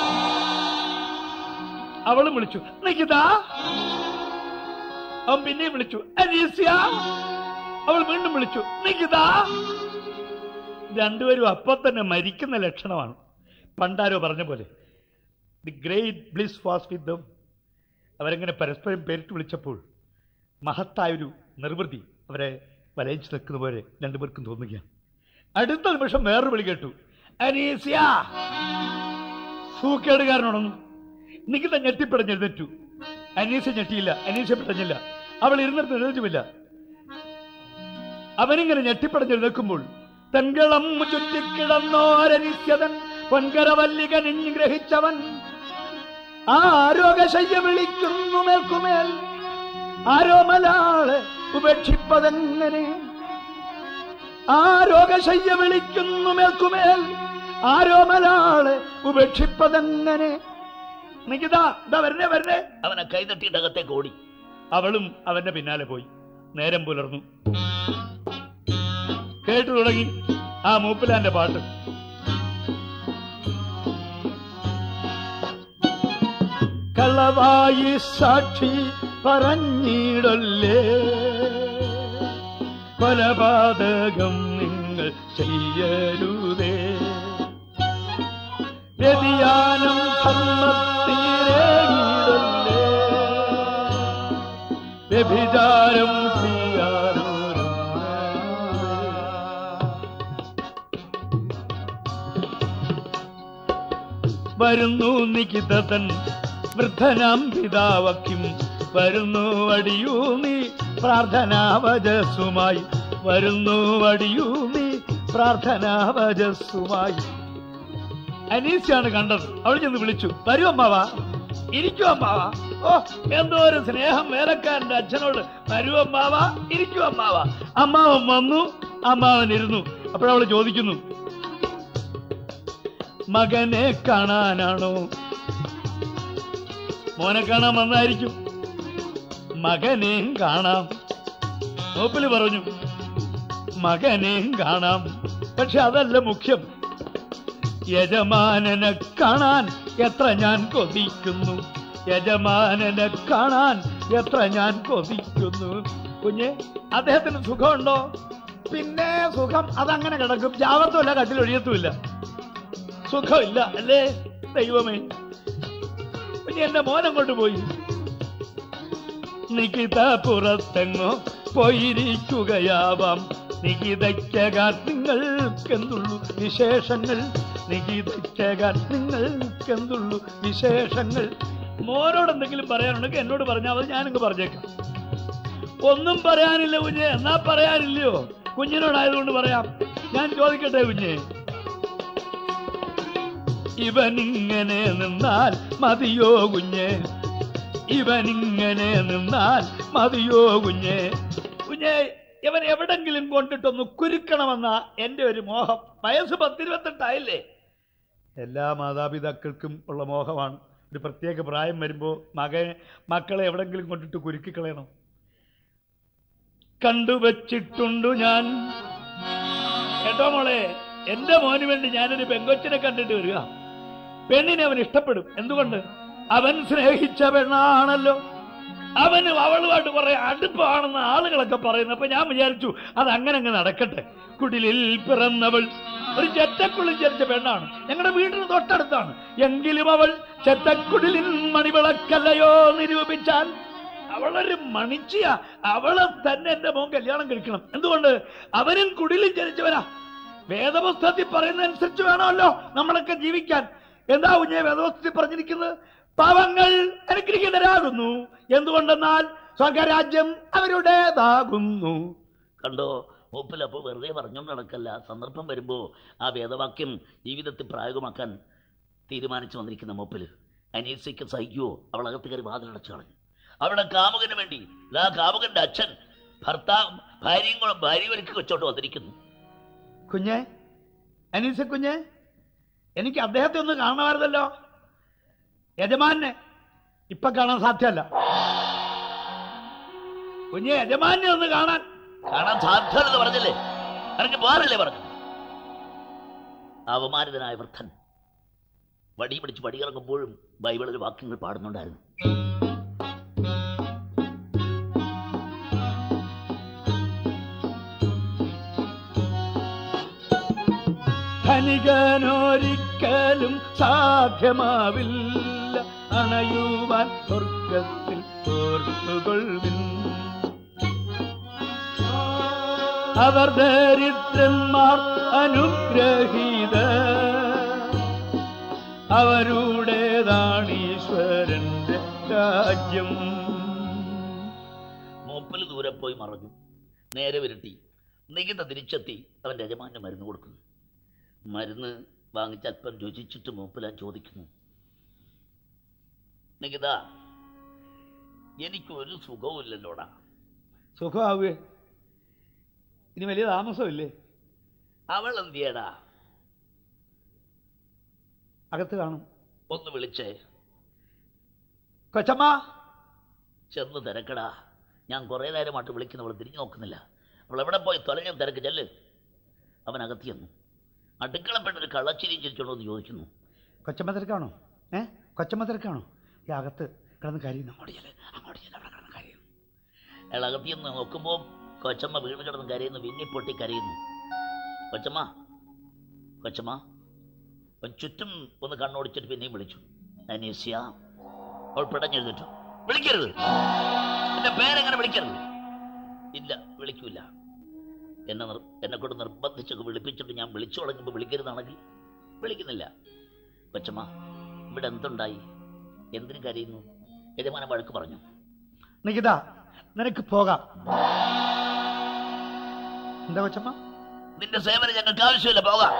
അവളും വിളിച്ചു നികിത അവൻ പിന്നെയും വിളിച്ചു അനീസിയ അവൾ വീണ്ടും വിളിച്ചു നികിത രണ്ടുപേരും അപ്പൊ തന്നെ മരിക്കുന്ന ലക്ഷണമാണ് പണ്ടാരോ പറഞ്ഞ പോലെ the great bliss was with them അവരെങ്ങനെ പരസ്പരം പേരിട്ട് വിളിച്ചപ്പോൾ മഹത്തായൊരു നിർവൃതി അവരെ വലയിച്ചു നിൽക്കുന്ന പോലെ രണ്ടുപേർക്കും തോന്നുകയാണ് അടുത്ത നിമിഷം വേറൊരു വിളി കേട്ടു അനീസിയ സൂക്കേടുകാരനോടൊന്നും നികിത ഞെട്ടിപ്പിടഞ്ഞ് എഴുന്നേറ്റു അനീസ ഞെട്ടിയില്ല അനീസ പിടഞ്ഞില്ല അവൾ ഇരുന്നിട്ട് എഴുന്നേറ്റുമില്ല അവനിങ്ങനെ ഞെട്ടിപ്പടഞ്ഞ് എഴുന്നേൽക്കുമ്പോൾ തൻകളം ചുറ്റിക്കിടന്നോരനിത്യതൻ പൊൻകരവല്ലികൻ ഗ്രഹിച്ചവൻ ആ ആരോഗശയ്യ വിളിക്കുന്നു മേൽക്കുമേൽ ആരോമലാളെ ഉപേക്ഷിപ്പതെങ്ങനെ ആരോഗശയ്യ വിളിക്കുന്നു മേൽക്കുമേൽ ആരോമലാളെ ഉപേക്ഷിപ്പതെങ്ങനെ നികിത ഇതാ വരണേ വരണേ അവനെ കൈതട്ടിയിട്ട് അകത്തേക്ക് ഓടി അവളും അവന്റെ പിന്നാലെ പോയി നേരം പുലർന്നു കേട്ടു തുടങ്ങി ആ മൂപ്പിലാന്റെ പാട്ട് കളവായി സാക്ഷി പറഞ്ഞിടല്ലേ കൊലപാതകം നിങ്ങൾ ചെയ്യരുതേ വ്യതിയാനം ധർമ്മത്തിലേകിടല്ലേ വ്യഭിചാരം ചെയ്യാനോ വരുന്നു നികിതൻ വൃദ്ധനാം പിതാവക്കും വരുന്നു അടിയൂ നീ പ്രാർത്ഥനാവജസ്സുമായി വരുന്നു അടിയൂ നീ പ്രാർത്ഥനാവജസ്സുമായി അനീഷാണ് കണ്ടത് അവൾ ചെന്ന് വിളിച്ചു വരൂ അമ്മാവ ഇരിക്കൂ അമ്മാവ ഓ എന്തോ ഒരു സ്നേഹം വേലക്കാരന്റെ അച്ഛനോട് വരൂ അമ്മാവ ഇരിക്കൂ അമ്മാവ അമ്മാവൻ വന്നു അമ്മാവൻ ഇരുന്നു അപ്പോഴവൾ ചോദിക്കുന്നു മകനെ കാണാനാണോ മോനെ കാണാൻ വന്നായിരിക്കും മകനെയും കാണാം നോപ്പില് പറഞ്ഞു മകനെയും കാണാം പക്ഷെ അതല്ല മുഖ്യം യജമാനനെ കാണാൻ എത്ര ഞാൻ കൊതിക്കുന്നു യജമാനനെ കാണാൻ എത്ര ഞാൻ കൊതിക്കുന്നു കുഞ്ഞെ അദ്ദേഹത്തിന് സുഖമുണ്ടോ പിന്നെ സുഖം അതങ്ങനെ കിടക്കും ജാവത്തുമില്ല കട്ടിലൊഴിയത്തുമില്ല സുഖമില്ല അല്ലേ ദൈവമേ കുഞ്ഞെ എന്റെ മോനം കൊണ്ടുപോയി നികിത പുറത്തെങ്ങോ പോയിരിക്കുകയാവാം നികിതയ്ക്കകാൻ നിങ്ങൾക്കെന്തുള്ളു വിശേഷങ്ങൾ നികിതയ്ക്കകാൻ നിങ്ങൾക്കെന്തുള്ളു വിശേഷങ്ങൾ മോനോട് എന്തെങ്കിലും പറയാനുണ്ടെങ്കിൽ എന്നോട് പറഞ്ഞാൽ മതി ഞാനിങ്ങ് പറഞ്ഞേക്കാം ഒന്നും പറയാനില്ല കുഞ്ഞെ എന്നാ പറയാനില്ലയോ കുഞ്ഞിനോടായതുകൊണ്ട് പറയാം ഞാൻ ചോദിക്കട്ടെ കുഞ്ഞെ ഇവനിങ്ങനെ നിന്നാൽ മതിയോ കുഞ്ഞെ ഇവനിങ്ങനെ നിന്നാൽ മതിയോ കുഞ്ഞെ കുഞ്ഞെ ഇവൻ എവിടെങ്കിലും കൊണ്ടിട്ടൊന്ന് കുരുക്കണമെന്ന എന്റെ ഒരു മോഹം വയസ്സ് പത്തിരുപത്തെട്ടായില്ലേ എല്ലാ മാതാപിതാക്കൾക്കും ഉള്ള മോഹമാണ് ഒരു പ്രത്യേക പ്രായം വരുമ്പോൾ മകനെ മക്കളെ എവിടെങ്കിലും കൊണ്ടിട്ട് കുരുക്കി കളയണം കണ്ടുവച്ചിട്ടുണ്ടു ഞാൻ കേട്ടോ മോളെ എന്റെ മോന് വേണ്ടി ഞാനൊരു പെങ്കൊച്ചിനെ കണ്ടിട്ട് വരിക പെണ്ണിനെ അവൻ ഇഷ്ടപ്പെടും എന്തുകൊണ്ട് അവൻ സ്നേഹിച്ച പെണ്ണാണല്ലോ അവന് അവളുമായിട്ട് കുറെ അടുപ്പാണെന്ന് ആളുകളൊക്കെ പറയുന്നു അപ്പൊ ഞാൻ വിചാരിച്ചു അത് അങ്ങനെ അങ്ങ് നടക്കട്ടെ കുടിലിൽ പിറന്നവൾ ഒരു ചെറ്റക്കുള്ളിൽ ജനിച്ച പെണ്ണാണ് ഞങ്ങളുടെ വീടിന് തൊട്ടടുത്താണ് എങ്കിലും അവൾ ചെറ്റക്കുടിലിൻ മണിവിളക്കല്ലയോ നിരൂപിച്ചാൽ അവളൊരു മണിച്ചിയ അവളെ തന്നെ എന്റെ മോൻ കല്യാണം കഴിക്കണം എന്തുകൊണ്ട് അവനും കുടിലിൽ ജനിച്ചവനാ വേദപുസ്തകത്തിൽ പറയുന്നതനുസരിച്ച് വേണമല്ലോ നമ്മളൊക്കെ ജീവിക്കാൻ എന്താ കുഞ്ഞെ വേദപുസ്തകത്തിൽ പറഞ്ഞിരിക്കുന്നത് പാവങ്ങൾ അനുഗ്രഹീതരാകുന്നു എന്തുകൊണ്ടെന്നാൽ സ്വർഗരാജ്യം അവരുടേതാകുന്നു കണ്ടോ മൂപ്പിലപ്പോ വെറുതെ പറഞ്ഞോണ്ട് നടക്കല്ല സന്ദർഭം വരുമ്പോ ആ വേദവാക്യം ജീവിതത്തിൽ പ്രായോഗമാക്കാൻ തീരുമാനിച്ചു വന്നിരിക്കുന്ന മൂപ്പില് അനീസയ്ക്ക് സഹിക്കുവോ അവൾ അകത്ത് കയറി വാതിലടച്ചു കളഞ്ഞു അവളുടെ കാമുകന് വേണ്ടി ആ കാമുകന്റെ അച്ഛൻ ഭർത്താവ് ഭാര്യയും കൂടെ ഭാര്യ ഒരുക്കി വെച്ചോണ്ട് വന്നിരിക്കുന്നു കുഞ്ഞെ അനീസ കുഞ്ഞെ എനിക്ക് അദ്ദേഹത്തെ ഒന്ന് കാണണമായിരുന്നല്ലോ യജമാനെ ഇപ്പൊ കാണാൻ സാധ്യമല്ല കുഞ്ഞെ യജമാനെ ഒന്ന് കാണാൻ കാണാൻ സാധ്യത പറഞ്ഞല്ലേ ഇറങ്ങി പോകാനല്ലേ പറഞ്ഞു അവമാനിതനായ വൃദ്ധൻ വടി പിടിച്ച് വടിയിറങ്ങുമ്പോഴും ബൈബിളിൽ വാക്യങ്ങൾ പാടുന്നുണ്ടായിരുന്നു ധനികനൊരിക്കലും സാധ്യമാവില്ല അണയുവാൻ സ്വർഗത്തിൽ ഓർത്തുകൊള്ളിൻ അവർ ദരിദ്രന്മാർ അനുഗ്രഹീത അവരുടേതാണീശ്വരന്റെ രാജ്യം മൂപ്പല് ദൂരെ പോയി മറഞ്ഞു നേരെ വിരട്ടി നികിത തിരിച്ചെത്തി അവന്റെ യജമാന് മരുന്ന് കൊടുക്കുന്നു മരുന്ന് വാങ്ങിച്ച് അല്പം രുചിച്ചിട്ട് മൂപ്പലാൻ ചോദിക്കുന്നു നികിത എനിക്കൊരു സുഖവും ഇല്ലല്ലോടാ സുഖമാവുകയെ ഇനി വലിയ താമസമില്ലേ അവൾ എന്തിയടാ അകത്ത് കാണും ഒന്ന് വിളിച്ചേ കൊച്ചമ്മ ചെന്ന് തിരക്കടാ ഞാൻ കുറേ നേരമായിട്ട് വിളിക്കുന്നവൾ തിരിഞ്ഞു നോക്കുന്നില്ല അവൾ എവിടെ പോയി തൊലഞ്ഞ തിരക്ക് ചെല്ല് അവൻ അകത്തി ചെന്നു അടുക്കളപ്പെട്ടൊരു കള്ളച്ചിരിയും ചിരിച്ചോണ്ടോ എന്ന് ചോദിക്കുന്നു കൊച്ചമ്മ തിരക്കാണോ ഏ കൊച്ചമ്മ തിരക്കാണോ ഈ അകത്ത് കിടന്ന് കരയുന്നു അങ്ങോട്ട് ചെല്ല് അങ്ങോട്ട് ചെല്ല് അവിടെ കിടന്ന് കരയുന്നു അയാൾ അകത്തി ചെന്ന് നോക്കുമ്പോൾ കൊച്ചമ്മ വീണ് കിടന്ന് കരയുന്നു വിങ്ങിപ്പൊട്ടി കരയുന്നു കൊച്ചമ്മ കൊച്ചമ്മ അവൻ ചുറ്റും ഒന്ന് കണ്ണോടിച്ചിട്ട് പിന്നെയും വിളിച്ചു അനീസ്യ അവൾ പിടഞ്ഞെഴുതിട്ടു വിളിക്കരുത് എന്റെ പേരെങ്ങനെ വിളിക്കരുത് ഇല്ല വിളിക്കൂല എന്നെ നിർ എന്നെ കൊണ്ട് നിർബന്ധിച്ചൊക്കെ വിളിപ്പിച്ചിട്ട് ഞാൻ വിളിച്ചു തുടങ്ങുമ്പോൾ വിളിക്കരുതാണെങ്കിൽ വിളിക്കുന്നില്ല കൊച്ചമ്മ ഇവിടെ എന്തുണ്ടായി എന്തിനു കരയുന്നു യജമാനൻ വഴക്ക് പറഞ്ഞു നികിത നിനക്ക് പോകാം എന്താ കൊച്ചമ്മ നിന്റെ സേവനം ഞങ്ങൾക്ക് ആവശ്യമില്ല പോകാം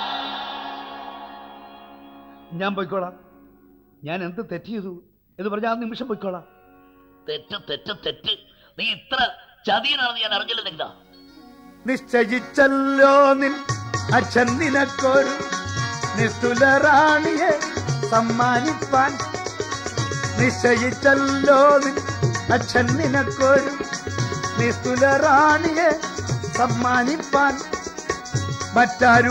ഞാൻ പോയിക്കോളാം ഞാൻ എന്ത് തെറ്റ് ചെയ്തു എന്ന് പറഞ്ഞാൽ ആ നിമിഷം പോയിക്കോളാം തെറ്റ് തെറ്റ് തെറ്റ് നീ ഇത്ര ചതിയനാണെന്ന് ഞാൻ അറിഞ്ഞില്ല നിങ്ങ നിശ്ചയിച്ചല്ലോ നിൻ അച്ഛൻ നിനക്കൊരു നിസ്തുല റാണിയെ സമ്മാനിപ്പാൻ നിശ്ചയിച്ചല്ലോ നിൻ അച്ഛൻ നിനക്കൊരു നിസ്തുല റാണിയെ സമ്മാനിപ്പാൻ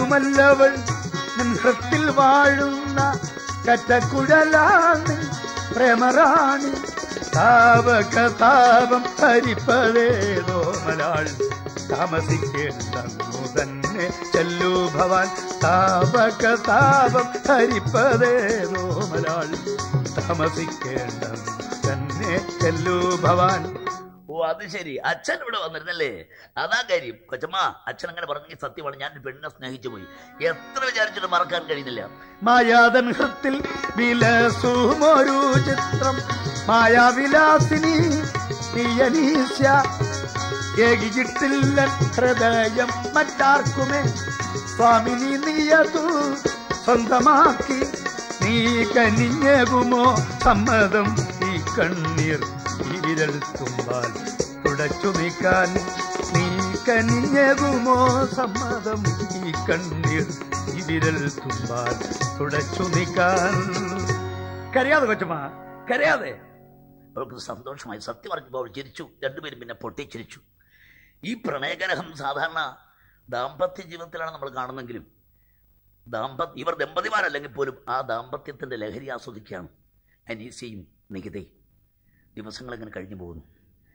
മറ്റാരുമല്ലവൾ നിൻ ഹൃത്തിൽ വാഴുന്ന കറ്റക്കുഴലാൻ പ്രേമറാണി താപക താപം ഹരിപ്പതേതോ മലാൾ താമസിക്കേണ്ടു തന്നെ ചെല്ലു ഭവാൻ താപക താപം ഹരിപ്പതേതോ മലാൾ താമസിക്കേണ്ട തന്നെ ചെല്ലു ഭവാൻ ഓ അത് ശരി അച്ഛൻ ഇവിടെ വന്നിരുന്നല്ലേ അതാ കാര്യം കൊച്ചമ്മ അച്ഛൻ അങ്ങനെ പറഞ്ഞെങ്കിൽ സത്യമാണ് ഞാൻ ഒരു പെണ്ണിനെ സ്നേഹിച്ചു പോയി എത്ര വിചാരിച്ചിട്ട് മറക്കാൻ കഴിയുന്നില്ല മായാതൻ ഹൃത്തിൽ വിലസുമൊരു ചിത്രം മായാവിലാസിനി നീയനീശ ഏകിച്ചിട്ടില്ല ഹൃദയം മറ്റാർക്കുമേ സ്വാമിനി നീയതു സ്വന്തമാക്കി നീ കനിഞ്ഞകുമോ സമ്മതം ഈ കണ്ണീർ ഈ വിരൽ തുമ്പാൽ തുടച്ചു നീക്കാൻ നീ കനിഞ്ഞകുമോ സമ്മതം ഈ കണ്ണീർ ഈ വിരൽ തുമ്പാൽ തുടച്ചു നീക്കാൻ കരയാതെ കൊച്ചമ്മ കരയാതെ അവൾക്ക് സന്തോഷമായി സത്യം പറഞ്ഞപ്പോൾ അവൾ ചിരിച്ചു രണ്ടുപേരും പിന്നെ പൊട്ടിച്ചിരിച്ചു ഈ പ്രണയകലഹം സാധാരണ ദാമ്പത്യ ജീവിതത്തിലാണ് നമ്മൾ കാണുന്നെങ്കിലും ദാമ്പത്യ ഇവർ ദമ്പതിമാരല്ലെങ്കിൽ പോലും ആ ദാമ്പത്യത്തിന്റെ ലഹരി ആസ്വദിക്കുകയാണ് അനീസയും നികിതയും ദിവസങ്ങൾ ഇങ്ങനെ കഴിഞ്ഞു പോകുന്നു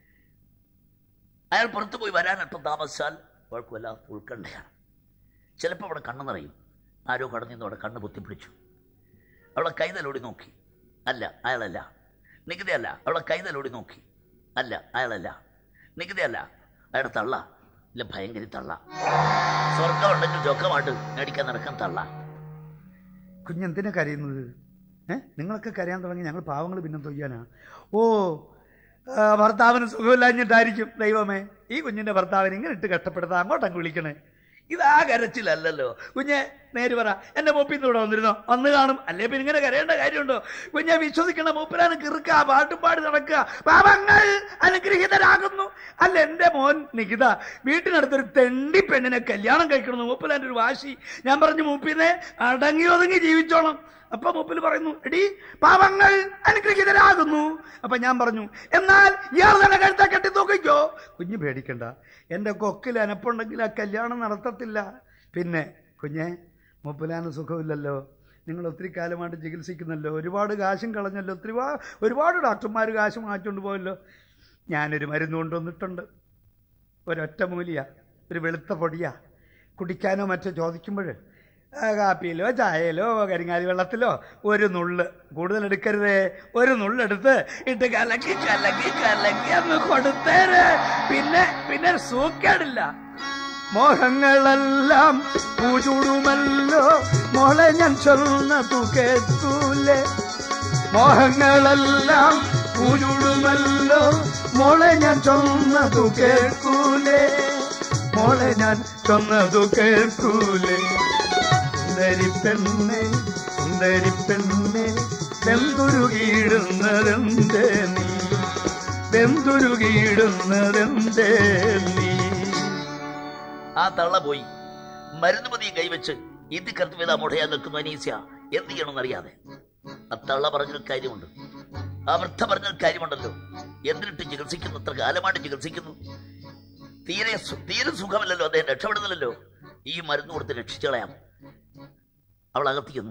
അയാൾ പുറത്തു പോയി വരാൻ അല്പം താമസിച്ചാൽ അവൾക്ക് വല്ലാത്ത ഉത്കണ്ഠയാണ് ചിലപ്പോൾ അവിടെ കണ്ണു നിറയും ആരോ കടന്നു നിന്ന് അവിടെ കണ്ണ് പൊത്തിപ്പിടിച്ചു അവളെ കൈതലോടി നോക്കി അല്ല അയാളല്ല നികുതിയല്ല അവളെ കൈതലോടി നോക്കി അല്ല അയാളല്ല നികുതിയല്ല അയാളുടെ തള്ള ഇല്ല ഭയങ്കര തള്ള സ്വർഗം ഉണ്ടെങ്കിൽ ചൊക്കമായിട്ട് മേടിക്കാൻ നടക്കാൻ തള്ള കുഞ്ഞെന്തിനാ കരയുന്നത് ഏ നിങ്ങളൊക്കെ കരയാൻ തുടങ്ങി ഞങ്ങൾ പാവങ്ങൾ പിന്നെ തൊയ്യാനാ ഓ ആ, ഭർത്താവിന് സുഖമില്ലാഞ്ഞിട്ടായിരിക്കും ദൈവമേ ഈ കുഞ്ഞിന്റെ ഭർത്താവിനെ ഇങ്ങനെ ഇട്ട് കഷ്ടപ്പെടുത്താൻ അങ്ങോട്ടങ്ങ് വിളിക്കണേ ഇതാ കരച്ചിലല്ലല്ലോ കുഞ്ഞെ നേര് പറ എന്റെ മൂപ്പിന്ന് ഇവിടെ വന്നിരുന്നോ വന്ന് കാണും അല്ലേ പിന്നെ ഇങ്ങനെ കരയേണ്ട കാര്യമുണ്ടോ കുഞ്ഞെ വിശ്വസിക്കണ മൂപ്പരാണ് കിറുക്ക പാട്ടും പാടി നടക്കുക പാപങ്ങൾ അനുഗ്രഹീതരാകുന്നു അല്ല എന്റെ മോൻ നികിത വീട്ടിനടുത്തൊരു തെണ്ടി പെണ്ണിനെ കല്യാണം കഴിക്കണമെന്ന് മൂപ്പിലാൻ്റെ ഒരു വാശി ഞാൻ പറഞ്ഞു മൂപ്പിനെ അടങ്ങി ഒതുങ്ങി ജീവിച്ചോണം അപ്പൊ മൂപ്പിൽ പറയുന്നു എടി പാവങ്ങൾ അനുഗ്രഹീതരാകുന്നു അപ്പൊ ഞാൻ പറഞ്ഞു എന്നാൽ ഇയാൾ തന്നെ കഴുത്ത കെട്ടി തൂക്കിക്കോ കുഞ്ഞ് പേടിക്കണ്ട എന്റെ കൊക്കിൽ അനപ്പുണ്ടെങ്കിൽ ആ കല്യാണം നടത്തത്തില്ല പിന്നെ കുഞ്ഞെ മൂപ്പിലാന് സുഖമില്ലല്ലോ നിങ്ങൾ ഒത്തിരി കാലമായിട്ട് ചികിത്സിക്കുന്നല്ലോ ഒരുപാട് കാശും കളഞ്ഞല്ലോ ഒത്തിരി വാ- ഒരുപാട് ഡോക്ടർമാർ കാശ് മാറ്റിക്കൊണ്ട് പോയല്ലോ ഞാനൊരു മരുന്ന് കൊണ്ടുവന്നിട്ടുണ്ട് ഒരൊറ്റ മൂലിയ ഒരു വെളുത്ത പൊടിയാ കുടിക്കാനോ മറ്റോ ചോദിക്കുമ്പോൾ കാപ്പിയിലോ ചായയിലോ കരിങ്ങാലി വെള്ളത്തിലോ ഒരു നുള്ള് കൂടുതൽ എടുക്കരുതേ ഒരു നുള്ളെടുത്ത് ഇട്ട് കലക്കി കലക്കി കലക്കി അങ്ങ് കൊടുത്തേര് പിന്നെ പിന്നെ സൂക്കേടില്ല മോഹങ്ങളെല്ലാം പൂചൂടുമല്ലോ മോളെ ഞാൻ ചൊന്നതു കേൾക്കൂലേ മോഹങ്ങളെല്ലാം പൂചൂടുമല്ലോ മോളെ ഞാൻ ചൊന്നതു കേൾക്കൂലേ മോളെ ഞാൻ ചൊന്നതു കേൾക്കൂലേ സുന്ദരി പെണ്ണെ സുന്ദരി പെണ്ണെ വെന്തുരുകിയിടുന്നതെന്തേ നീ വെന്തുരുകിയിടുന്നതെന്തേ നീ ആ തള്ള പോയി മരുന്ന് മതിയും കൈവച്ച് ഇത് കർത്തവ്യത മുടയാൻ നിൽക്കുന്നു അനീസ്യ എന്ത് ചെയ്യണമെന്നറിയാതെ ആ തള്ള പറഞ്ഞൊരു കാര്യമുണ്ട് ആ വൃദ്ധ പറഞ്ഞൊരു കാര്യമുണ്ടല്ലോ എന്തിനിട്ട് ചികിത്സിക്കുന്നു ഇത്ര കാലമായിട്ട് ചികിത്സിക്കുന്നു തീരെ സു- തീരെ സുഖമല്ലല്ലോ അദ്ദേഹം രക്ഷപ്പെടുന്നില്ലല്ലോ ഈ മരുന്ന് കൊടുത്ത് രക്ഷിച്ചു കളയാം അവൾ അകത്തിക്കുന്നു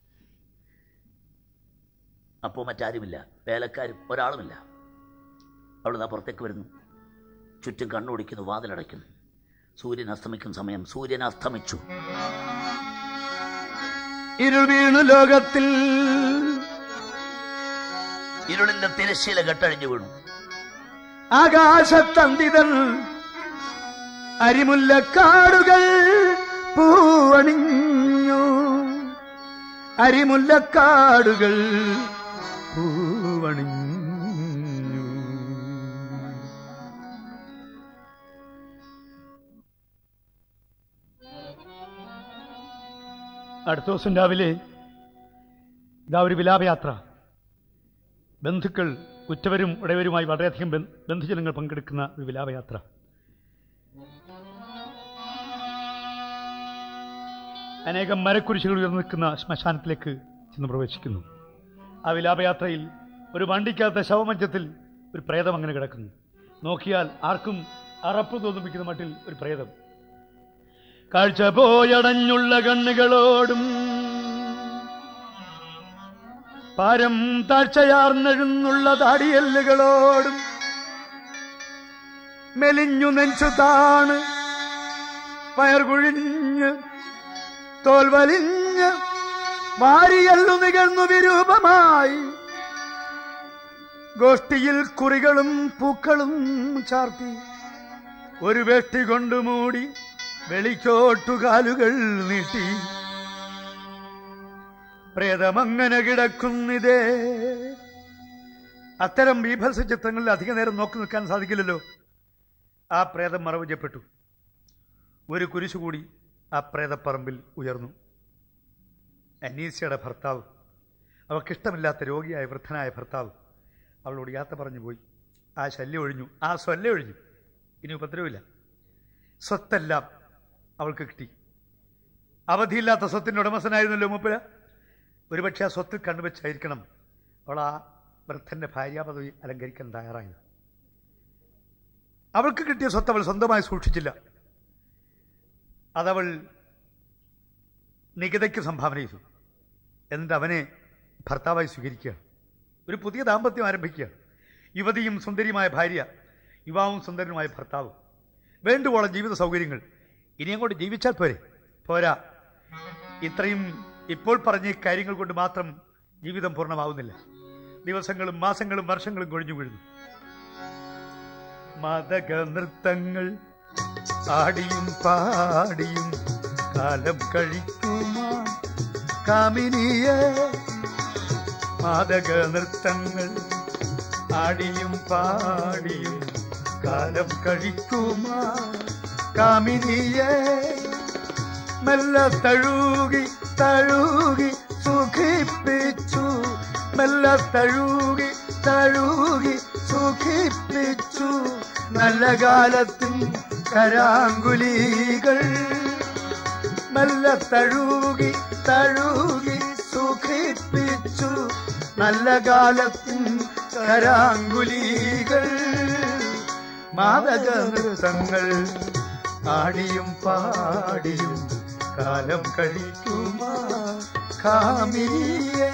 അപ്പോൾ മറ്റാരുമില്ല വേലക്കാരും ഒരാളുമില്ല അവൾ ഇതാ പുറത്തേക്ക് വരുന്നു ചുറ്റും കണ്ണോടിക്കുന്നു വാതിലടയ്ക്കുന്നു സൂര്യൻ അസ്തമിക്കുന്ന സമയം സൂര്യൻ അസ്തമിച്ചു ഇരുൾ വീണു ലോകത്തിൽ ഇരുളിന്റെ തിരശ്ശീല കെട്ടഴിഞ്ഞു വീണു ആകാശത്തന്തിതൻ അരിമുല്ലക്കാടുകൾ പൂവണിഞ്ഞു അരിമുല്ലക്കാടുകൾ പൂവണിഞ്ഞു അടുത്ത ദിവസം രാവിലെ ഇതാ ഒരു വിലാപയാത്ര ബന്ധുക്കൾ ഉറ്റവരും ഉടയവരുമായി വളരെയധികം ബന്ധ- ബന്ധുജനങ്ങൾ പങ്കെടുക്കുന്ന ഒരു വിലാപയാത്ര അനേകം മരക്കുരിശുകൾ ഉയർന്നു നിൽക്കുന്ന ശ്മശാനത്തിലേക്ക് ചെന്ന് പ്രവേശിക്കുന്നു ആ വിലാപയാത്രയിൽ ഒരു വണ്ടിക്കകത്തെ ശവമഞ്ചത്തിൽ ഒരു പ്രേതം അങ്ങനെ കിടക്കുന്നു നോക്കിയാൽ ആർക്കും അറപ്പ് തോന്നിപ്പിക്കുന്ന മട്ടിൽ ഒരു പ്രേതം കാഴ്ച പോയടഞ്ഞുള്ള കണ്ണുകളോടും പാരം താഴ്ചയാർന്നെഴുന്നുള്ള താടിയല്ലുകളോടും മെലിഞ്ഞു നെഞ്ചു താണ് പയർ കുഴിഞ്ഞ് തോൽ വലിഞ്ഞ് വാരിയല്ലു നികർന്നു വിരൂപമായി ഗോഷ്ഠിയിൽ കുറികളും പൂക്കളും ചാർത്തി ഒരു വെട്ടി കൊണ്ടു മൂടി വെളിക്കോട്ടു കാലുകൾ നീട്ടി പ്രേതമങ്ങനെ കിടക്കുന്നിതേ അത്തരം ബീഭത്സ ചിത്രങ്ങളിൽ അധിക നേരം നോക്കി നിൽക്കാൻ സാധിക്കില്ലല്ലോ ആ പ്രേതം മറവ് ചെയ്യപ്പെട്ടു ഒരു കുരിശു കൂടി ആ പ്രേതപ്പറമ്പിൽ ഉയർന്നു അനീസയുടെ ഭർത്താവ് അവൾക്കിഷ്ടമില്ലാത്ത രോഗിയായ വൃദ്ധനായ ഭർത്താവ് അവളോട് യാത്ര പറഞ്ഞു പോയി ആ ശല്യം ഒഴിഞ്ഞു ആ സ്വല്യം ഒഴിഞ്ഞു ഇനി ഉപദ്രവമില്ല സ്വത്തെല്ലാം അവൾക്ക് കിട്ടി അവധിയില്ലാത്ത സ്വത്തിൻ്റെ ഉടമസ്ഥനായിരുന്നല്ലോ മൂപ്പര് ഒരുപക്ഷെ ആ സ്വത്തിൽ കണ്ണുവെച്ചായിരിക്കണം അവൾ ആ വൃദ്ധന്റെ ഭാര്യാപദവി അലങ്കരിക്കാൻ തയ്യാറായത് അവൾക്ക് കിട്ടിയ സ്വത്ത് അവൾ സ്വന്തമായി സൂക്ഷിച്ചില്ല അതവൾ നികിതയ്ക്ക് സംഭാവന ചെയ്തു എന്നിട്ട് അവനെ ഭർത്താവായി സ്വീകരിക്കുകയാണ് ഒരു പുതിയ ദാമ്പത്യം ആരംഭിക്കുകയാണ് യുവതിയും സുന്ദരിയുമായ ഭാര്യ യുവാവും സുന്ദരനുമായ ഭർത്താവ് വേണ്ടുവോളം ജീവിത സൗകര്യങ്ങൾ ഇനി അങ്ങോട്ട് ജീവിച്ചാൽ പോരെ പോരാ ഇത്രയും ഇപ്പോൾ പറഞ്ഞ ഈ കാര്യങ്ങൾ കൊണ്ട് മാത്രം ജീവിതം പൂർണ്ണമാവുന്നില്ല ദിവസങ്ങളും മാസങ്ങളും വർഷങ്ങളും കൊഴിഞ്ഞു വീഴുന്നു മതക നൃത്തങ്ങൾ ആടിയും പാടിയും കാലം കഴിക്കുമാ കാമിനിയെ മാതക നൃത്തങ്ങൾ ആടിയും പാടിയും കാലം കഴിക്കുമാ കാമിനിയെ മെല്ലെ തഴുകി തഴുകി സുഖിപ്പിച്ചു മെല്ലെ തഴുകി തഴുകി സുഖിപ്പിച്ചു നല്ല കാലത്തിൽ കരാങ്കുലികൾ മെല്ലെ തഴുകി തഴുകി സുഖിപ്പിച്ചു നല്ല കാലത്തിൽ കരാങ്കുലികൾ മാതക നൃത്തങ്ങൾ ആടിയും പാടിയും കാലം കഴിക്കുമാ കാമിനിയേ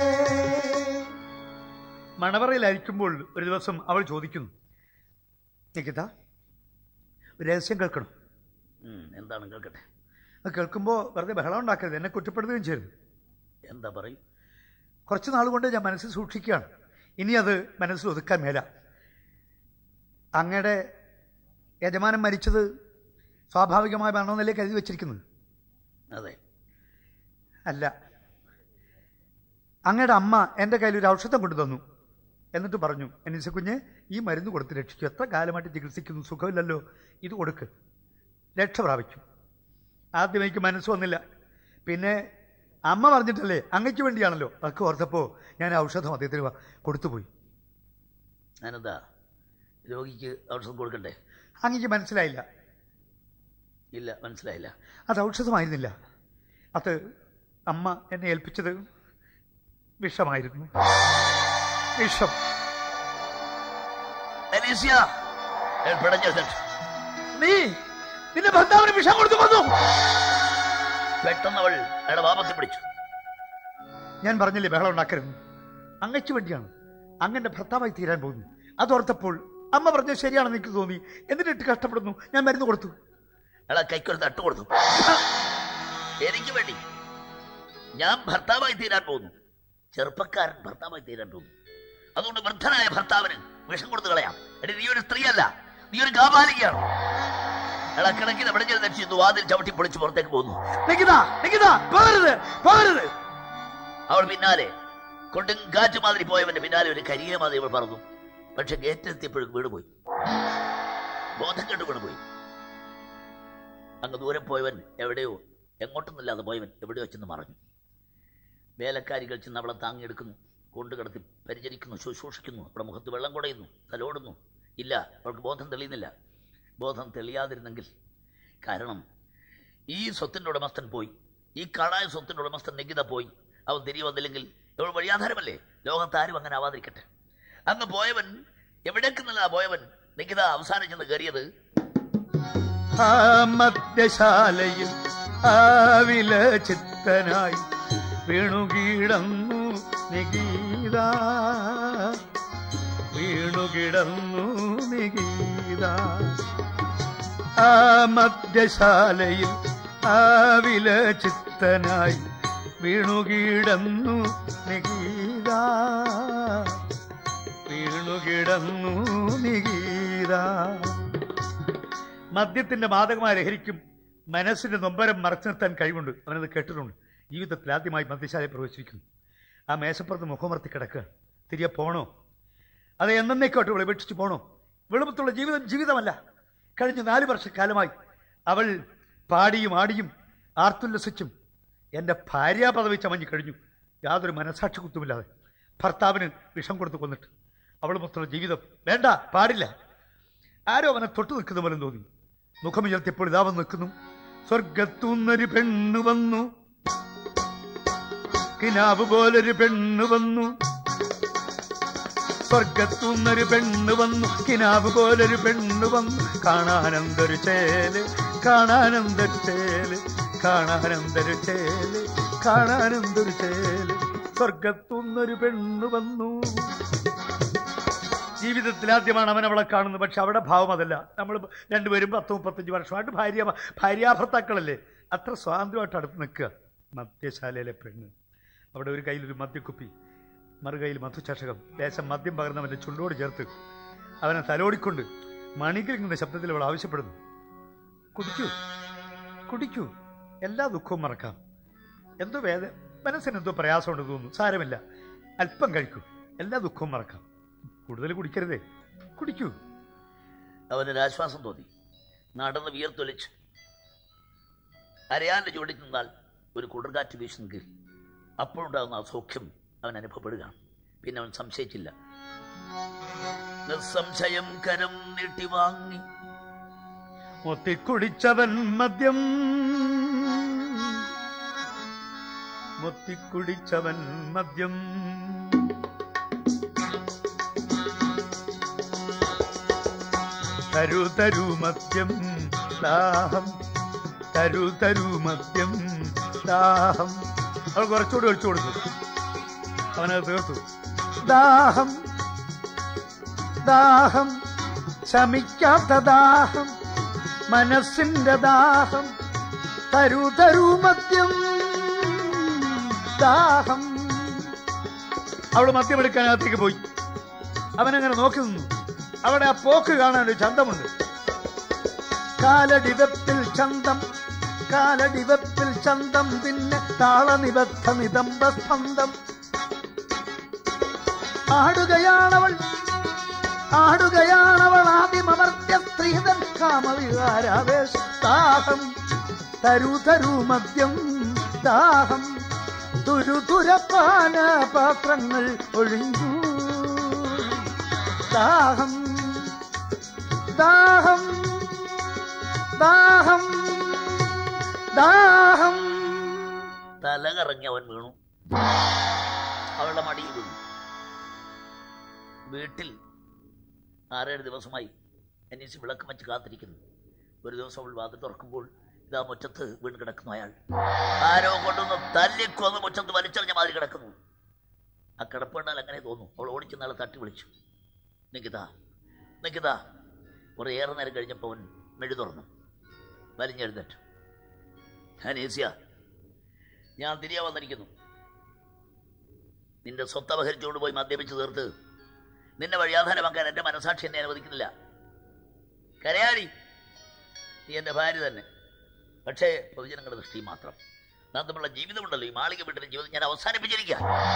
മണവറയിലായിരിക്കുമ്പോൾ ഒരു ദിവസം അവൾ ചോദിക്കുന്നു നികിത ഒരു രഹസ്യം കേൾക്കണം ഉം, എന്താണ് കേൾക്കട്ടെ അത് കേൾക്കുമ്പോൾ വെറുതെ ബഹളം ഉണ്ടാക്കരുത് എന്നെ കുറ്റപ്പെടുത്തുകയും ചെയ്യരുത് എന്താ പറയും കുറച്ച് നാൾ കൊണ്ട് ഞാൻ മനസ്സിൽ സൂക്ഷിക്കുകയാണ് ഇനി അത് മനസ്സിൽ ഒതുക്കാൻ മേല അങ്ങയുടെ യജമാനൻ മരിച്ചത് സ്വാഭാവികമായ മരണനിലേക്ക് എഴുതി വെച്ചിരിക്കുന്നത് അതെ അല്ല അങ്ങയുടെ അമ്മ എൻ്റെ കയ്യിൽ ഒരു ഔഷധം കൊണ്ടു തന്നു എന്നിട്ട് പറഞ്ഞു അനീസ കുഞ്ഞ് ഈ മരുന്ന് കൊടുത്ത് രക്ഷിച്ചു എത്ര കാലമായിട്ട് ചികിത്സിക്കുന്നു സുഖമില്ലല്ലോ ഇത് കൊടുക്ക് രക്ഷ പ്രാപിക്കും ആദ്യം എനിക്ക് മനസ്സ് വന്നില്ല പിന്നെ അമ്മ പറഞ്ഞിട്ടല്ലേ അങ്ങയ്ക്ക് വേണ്ടിയാണല്ലോ അതൊക്കെ ഓർത്തപ്പോൾ ഞാൻ ഔഷധം അദ്ദേഹത്തിന് വ- കൊടുത്തുപോയി ഞാനെന്താ രോഗിക്ക് ഔഷധം കൊടുക്കണ്ടേ അങ്ങയ്ക്ക് മനസ്സിലായില്ല ഇല്ല മനസ്സിലായില്ല അത് ഔഷധമായിരുന്നില്ല അത് അമ്മ എന്നെ ഏൽപ്പിച്ചത് വിഷമായിരുന്നു വിഷം അനീസ്യ ഞാൻ പിടഞ്ഞ സെറ്റ് നീ നിന്റെ ഭർത്താവിന് വിഷം കൊടുത്തു കൊന്നു പെട്ടെന്ന് അവൾ അയാളുടെ വാപത്തെ പിടിച്ചു ഞാൻ പറഞ്ഞില്ലേ ബഹളം ഉണ്ടാക്കരുത് അങ്ങയ്ക്ക് വേണ്ടിയാണ് അങ്ങന്റെ ഭർത്താവായി തീരാൻ പോകുന്നു അതോർത്തപ്പോൾ അമ്മ പറഞ്ഞത് ശരിയാണെന്ന് എനിക്ക് തോന്നി എന്നിട്ട് കഷ്ടപ്പെടുന്നു ഞാൻ മരുന്ന് കൊടുത്തു അയാളെ കൈക്കൊരു തട്ട് കൊടുത്തു എനിക്ക് വേണ്ടി ഞാൻ ഭർത്താവായി തീരാൻ പോകുന്നു ചെറുപ്പക്കാരൻ ഭർത്താവായി തീരാൻ പോകുന്നു അതുകൊണ്ട് വൃദ്ധനായ ഭർത്താവിന് വിഷം കൊടുത്തു കളയാം എടി നീ ഒരു സ്ത്രീയല്ല നീ ഒരു കാപാലികയാണ് അയാൾ കിടക്കിന് വെടിഞ്ഞൽ രക്ഷിച്ചു വാതിൽ ചവിട്ടി പൊളിച്ച് പുറത്തേക്ക് പോകുന്നു നികിത നികിത പോകരുത് പോകരുത് അവൾ പിന്നാലെ കൊടും കാറ്റ് മാതിരി പോയവന്റെ പിന്നാലെ ഒരു കരിയ മാതിരി അവൾ പറന്നു പക്ഷെ ഗേറ്റെത്തിയപ്പോഴും വീണുപോയി ബോധം കെട്ട് വീണുപോയി അങ്ങ് ദൂരം പോയവൻ എവിടെയോ എങ്ങോട്ടൊന്നുമില്ലാതെ പോയവൻ എവിടെയോ ചെന്ന് മറഞ്ഞു വേലക്കാരികൾ ചെന്ന് അവളെ താങ്ങിയെടുക്കുന്നു കൊണ്ടുകിടത്തി പരിചരിക്കുന്നു ശുശ്രൂഷിക്കുന്നു അവളുടെ മുഖത്ത് വെള്ളം കുടയുന്നു തലോടുന്നു ഇല്ല അവൾക്ക് ബോധം തെളിയുന്നില്ല ബോധം തെളിയാതിരുന്നെങ്കിൽ കാരണം ഈ സ്വത്തിൻ്റെ ഉടമസ്ഥൻ പോയി ഈ കാണായ സ്വത്തിൻ്റെ ഉടമസ്ഥൻ നികിത പോയി അവൻ തിരികെ വന്നില്ലെങ്കിൽ ഇവൾ വഴിയാധാരമല്ലേ ലോകത്ത് ആരും അങ്ങനെ ആവാതിരിക്കട്ടെ അങ്ങ് പോയവൻ എവിടേക്ക് നിന്നാ പോയവൻ നികിത അവസാനം ചെന്ന് കയറിയത് ആ മദ്യശാലയിൽ ആവില ചിത്തനായി വീണുകീടന്നു നികീത നിഗീത വീണുകിടന്നു നിഗീത ആ മദ്യശാലയിൽ ആ വിലചിത്തനായി വീണുകിടന്നു നിഗീത വീണുകിടന്നു നിഗീത മദ്യത്തിന്റെ മാതകമായ ലഹരിക്കും മനസ്സിന്റെ നൊമ്പരം മറച്ചു നിർത്താൻ കഴിവുണ്ട് അവനത് കേട്ടിട്ടുണ്ട് ജീവിതത്തിൽ ആദ്യമായി മദ്യശാലയിൽ പ്രവേശിക്കുന്നു ആ മേശപ്പുറത്ത് മുഖമർത്തി കിടക്കുക തിരികെ പോണോ അത് എന്നേക്കോട്ട് വിളിപേക്ഷിച്ച് പോണോ വെളുപ്പത്തുള്ള ജീവിതം ജീവിതമല്ല കഴിഞ്ഞ നാല് വർഷക്കാലമായി അവൾ പാടിയും ആടിയും ആർത്തുല്ലസിച്ചും എൻ്റെ ഭാര്യാ പദവി ചമഞ്ഞു കഴിഞ്ഞു യാതൊരു മനസാക്ഷി കുത്തുമില്ലാതെ ഭർത്താവിന് വിഷം കൊടുത്ത് കൊന്നിട്ട് അവളുമൊത്തുള്ള ജീവിതം വേണ്ട പാടില്ല ആരോ അവനെ തൊട്ടു നിൽക്കുന്ന പോലെ തോന്നി മുഖമുയർത്തിയപ്പോൾ ഇതാ വന്ന് നിൽക്കുന്നു സ്വർഗത്തുന്നൊരു പെണ്ണു വന്നു കിനാവ് പോലൊരു പെണ്ണു വന്നു സ്വർഗത്തുന്നൊരു പെണ്ണു വന്നു കിനാവ് പോലൊരു പെണ്ണു വന്നു കാണാനെന്തൊരു ചേല് കാണാനെന്തൊരു ചേല് കാണാനെന്തൊരു ചേല് കാണാനെന്തൊരു ചേല് സ്വർഗത്തുന്നൊരു പെണ്ണു വന്നു ജീവിതത്തിൽ ആദ്യമാണ് അവൻ അവളെ കാണുന്നത് പക്ഷെ അവിടെ ഭാവം അതല്ല നമ്മൾ രണ്ടുപേരും പത്ത് മുപ്പത്തഞ്ച് വർഷമായിട്ട് ഭാര്യ ഭാര്യാഭർത്താക്കളല്ലേ അത്ര സ്വാതന്ത്ര്യമായിട്ട് അടുത്ത് നിൽക്കുക മദ്യശാലയിലെ പെണ്ണ് അവിടെ ഒരു കയ്യിലൊരു മദ്യക്കുപ്പി മറുകൈയിൽ മധുചഷകം ലേശം മദ്യം പകർന്നവൻ്റെ ചുണ്ടോട് ചേർത്ത് അവനെ തലോടിക്കൊണ്ട് മണികിരിങ്ങുന്ന ശബ്ദത്തിൽ അവൾ ആവശ്യപ്പെടുന്നു കുടിക്കൂ കുടിക്കൂ എല്ലാ ദുഃഖവും മറക്കാം എന്തോ വേദ മനസ്സിന് എന്തോ പ്രയാസമുണ്ട് തോന്നുന്നു സാരമില്ല അല്പം കഴിക്കൂ എല്ലാ ദുഃഖവും മറക്കാം കൂടുതൽ കുടിക്കരുതേ കുടിക്കൂ അവനൊരു ആശ്വാസം തോന്നി നടന്ന് വിയർത്തൊലിച്ച് അരയാന്റെ ചുവടിൽ നിന്നാൽ ഒരു കുളിർകാറ്റ് വീശുന്ന കീഴ് അപ്പോഴുണ്ടാകുന്ന അസൗഖ്യം അവൻ അനുഭവപ്പെടുകയാണ് പിന്നെ അവൻ സംശയിച്ചില്ല നിസ്സംശയം കരം നീട്ടി വാങ്ങി മൊത്തിക്കുടിച്ചവൻ മദ്യം മൊത്തിക്കുടിച്ചവൻ മദ്യം തരു തരു മദ്യം ദാഹം തരു തരു മദ്യം ദാഹം അവൾ കുറച്ചുകൂടി ഒഴിച്ചു കൊടുത്തു അവനത് തീർത്തു ദാഹം ദാഹം ശമിക്കാത്ത ദാഹം മനസ്സിന്റെ ദാഹം തരു തരു മദ്യം ദാഹം അവള് മദ്യമെടുക്കാനകത്തേക്ക് പോയി അവനങ്ങനെ നോക്കി നിന്നു അവിടെ ആ പോക്ക് കാണാൻ ഒരു ചന്തമുണ്ട് കാലടിവെപ്പിൽ ചന്തം കാലടിവെപ്പിൽ ചന്തം പിന്നെ താളനിബദ്ധ നിതംബ സ്പന്ദം ആടുകയാണവൾ ആടുകയാണവൾ ആദിമമർത്യ സ്ത്രീതൻ കാമവികാരാവേശ ദാഹം തരു തരു മദ്യം ദാഹം തുരുതുരപ്പാന പാത്രങ്ങൾ ഒഴിഞ്ഞു ദാഹം ദാഹം ദാഹം ദാഹം തല കറങ്ങി അവൻ വീണു അവളുടെ മടിയിൽ വീണു വീട്ടിൽ ആറേഴ് ദിവസമായി അനീസ് വിളക്ക് വെച്ച് കാത്തിരിക്കുന്നു ഒരു ദിവസം അവൾ വാതിൽ തുറക്കുമ്പോൾ ഇതാ മുറ്റത്ത് വീണ് കിടക്കുന്നു അയാൾ ആരോ കൊണ്ടൊന്ന് തല്ലിക്കൊന്ന് മുറ്റത്ത് വലിച്ചെറിഞ്ഞ മാതിരി കിടക്കുന്നു ആ കിടപ്പുണ്ടാൽ അങ്ങനെ തോന്നും അവൾ ഓടിച്ച് നാളെ തട്ടി വിളിച്ചു നികിത നികിത കുറേയേറെ നേരം കഴിഞ്ഞപ്പോൾ അവൻ മെഴി തുറന്നു വലിഞ്ഞെഴുന്നേറ്റു അനീസ്യ ഞാൻ തിരികെ വന്നിരിക്കുന്നു നിന്റെ സ്വത്ത് അപഹരിച്ചുകൊണ്ട് പോയി മദ്യപിച്ച് തീർത്ത് നിന്നെ വഴിയാധാരമാക്കാൻ എൻ്റെ മനസാക്ഷി എന്നെ അനുവദിക്കുന്നില്ല കരയാടി നീ എൻ്റെ ഭാര്യ തന്നെ പക്ഷേ പൊതുജനങ്ങളുടെ ദൃഷ്ടി മാത്രം നാം തമ്മിലുള്ള ജീവിതമുണ്ടല്ലോ ഈ മാളിക വീട്ടിലെ ജീവിതം ഞാൻ അവസാനിപ്പിച്ചിരിക്കുക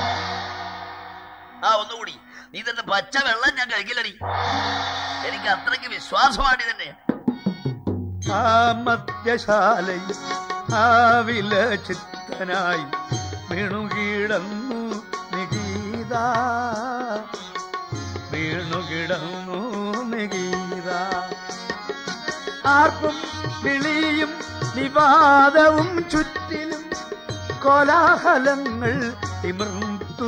ആ ഒന്നുകൂടി നീ തന്നെ പച്ച വെള്ളം ഞാൻ കഴിക്കില്ലടി എനിക്ക് അത്രയ്ക്ക് വിശ്വാസമാണ് തന്നെ ആ മദ്യശാലയിൽ ആ വിലചിത്തനായി വീണുകിടന്നു നിഗീത വീണുകിടന്നു നിഗീത ആർപ്പും വിളിയും വിവാദവും ചുറ്റിലും കോലാഹലങ്ങൾ തിമിർത്തു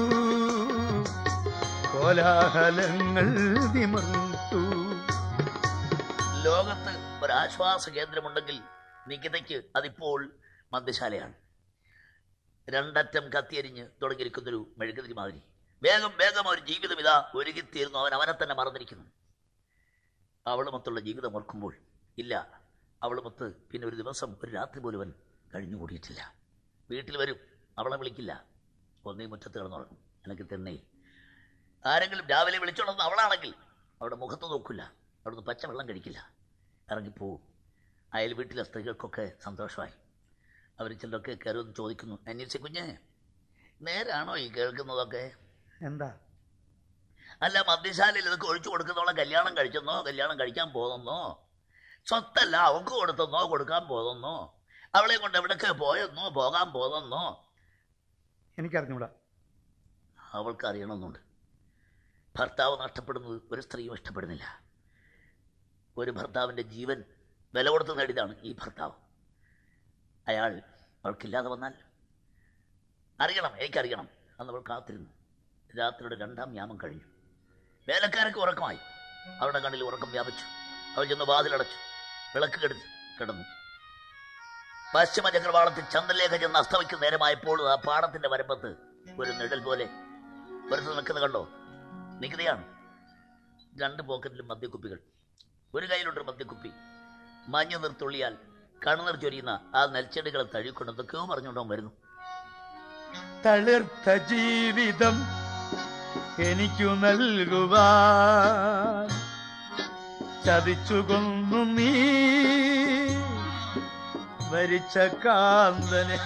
കോലാഹലങ്ങൾ തിമിർത്തു ലോകത്ത് ഒരാശ്വാസ കേന്ദ്രമുണ്ടെങ്കിൽ നികിതയ്ക്ക് അതിപ്പോൾ മദ്യശാലയാണ് രണ്ടറ്റം കത്തിയരിഞ്ഞ് തുടങ്ങിയിരിക്കുന്നൊരു മെഴുകുതിരി മാതിരി വേഗം വേഗം ഒരു ജീവിതം ഇതാ ഒരുങ്ങിത്തീരുന്നു അവൻ അവനെ തന്നെ മറന്നിരിക്കുന്നു അവളുമൊത്തുള്ള ജീവിതം ഓർക്കുമ്പോൾ ഇല്ല അവളുമൊത്ത് പിന്നെ ഒരു ദിവസം ഒരു രാത്രി പോലും അവൻ കഴിഞ്ഞുകൂടിയിട്ടില്ല വീട്ടിൽ വരും അവളെ വിളിക്കില്ല ഒന്നേ മുറ്റത്ത് കിടന്നുറങ്ങും അല്ലെങ്കിൽ തന്നെ ആരെങ്കിലും രാവിലെ വിളിച്ചോളുന്ന അവളാണെങ്കിൽ അവിടെ മുഖത്ത് നോക്കില്ല അവിടുന്ന് പച്ച വെള്ളം കഴിക്കില്ല ഇറങ്ങിപ്പോവും അയൽ വീട്ടിലെ സ്ത്രീകൾക്കൊക്കെ സന്തോഷമായി അവർ ചിലരൊക്കെ കയറുമെന്ന് ചോദിക്കുന്നു അന്വേഷിച്ച് കുഞ്ഞ് നേരാണോ ഈ കേൾക്കുന്നതൊക്കെ എന്താ അല്ല മദ്യശാലയിൽ ഇതൊക്കെ ഒഴിച്ചു കൊടുക്കുന്നവളെ കല്യാണം കഴിച്ചെന്നോ കല്യാണം കഴിക്കാൻ പോകുന്നോ സ്വത്തല്ല അവക്ക് കൊടുത്തെന്നോ കൊടുക്കാൻ പോകുന്നോ അവളെ കൊണ്ട് എവിടൊക്കെ പോയെന്നോ പോകാൻ പോകുന്നോ എനിക്കറിഞ്ഞൂടാ അവൾക്ക് അറിയണമെന്നുണ്ട് ഭർത്താവ് നഷ്ടപ്പെടുന്നത് ഒരു സ്ത്രീയും ഇഷ്ടപ്പെടുന്നില്ല ഒരു ഭർത്താവിൻ്റെ ജീവൻ വില കൊടുത്ത് നേടിയതാണ് ഈ ഭർത്താവ് അയാൾ അവൾക്കില്ലാതെ വന്നാൽ അറിയണം എനിക്കറിയണം അന്ന് അവൾ കാത്തിരുന്നു രാത്രിയുടെ രണ്ടാം യാമം കഴിഞ്ഞു വേലക്കാരൊക്കെ ഉറക്കമായി അവളുടെ കണ്ണിൽ ഉറക്കം വ്യാപിച്ചു അവൾ ചെന്ന് വാതിലടച്ചു വിളക്ക് കെടുത്ത് കിടന്നു പശ്ചിമ ചക്രവാളത്തിൽ ചന്ദ്രലേഖ ചെന്ന് അസ്തമിക്കുന്ന നേരമായപ്പോൾ ആ പാടത്തിന്റെ വരമ്പത്ത് ഒരു നിഴൽ പോലെ വെറുതെ നിൽക്കുന്നത് കണ്ടോ നികുതിയാണ് രണ്ട് പോക്കറ്റിലും മദ്യക്കുപ്പികൾ ഒരു കയ്യിലുണ്ട് മദ്യക്കുപ്പി മഞ്ഞു നിർത്തുള്ളിയാൽ കണ്ണുനീർ ചൊരിയുന്ന ആ നെൽച്ചെടികളെ തഴുകൊണ്ട് എന്തൊക്കെയോ പറഞ്ഞുകൊണ്ടോ വരുന്നു തളിർത്ത ജീവിതം എനിക്കു നൽകുവാൻ ചതിച്ചു കൊന്നു നീ മരിച്ച കാന്തനെ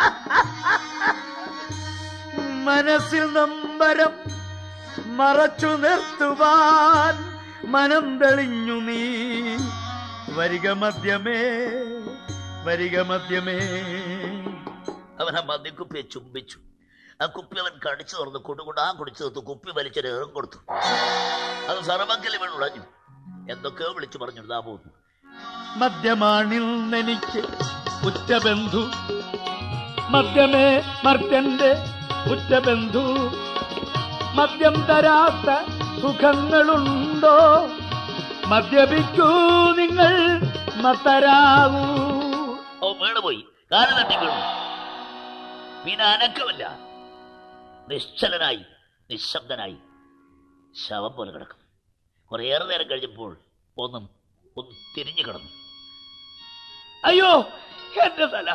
മനസ്സിൽ നമ്പരം മറച്ചു നിർത്തുവാൻ മനം തെളിഞ്ഞു നീ വരിക മദ്യമേ വരിക മദ്യമേ അവൻ ആ മദ്യക്കുപ്പിയെ ചുംബിച്ചു ആ കുപ്പി അവൻ കടിച്ചു തുറന്ന് കൊടുകൊണ്ടാ കുടിച്ചു തീർത്തു കുപ്പി വലിച്ചൊരു ഏറും കൊടുത്തു അത് സർവങ്കല് വീണുടഞ്ഞു എന്തൊക്കെയോ വിളിച്ചു പറഞ്ഞു ഇതാ പോകുന്നു മദ്യമാണിന്നെനിക്ക് ഉറ്റബന്ധു മദ്യമേ മർത്യന്റെ ഉറ്റബന്ധു മദ്യം തരാത്ത സുഖങ്ങളുണ്ടോ മദ്യപിക്കൂ നിങ്ങൾ മത്തരാകൂ ഓ വീണുപോയി കാല് തട്ടി വീണു പിന്നെ അനക്കമില്ല നിശ്ചലനായി നിശബ്ദനായി ശവം പോലെ കിടക്കും കുറേയേറെ നേരം കഴിഞ്ഞപ്പോൾ ഒന്നും ഒന്ന് തിരിഞ്ഞു കിടന്നു അയ്യോ എന്റെ തല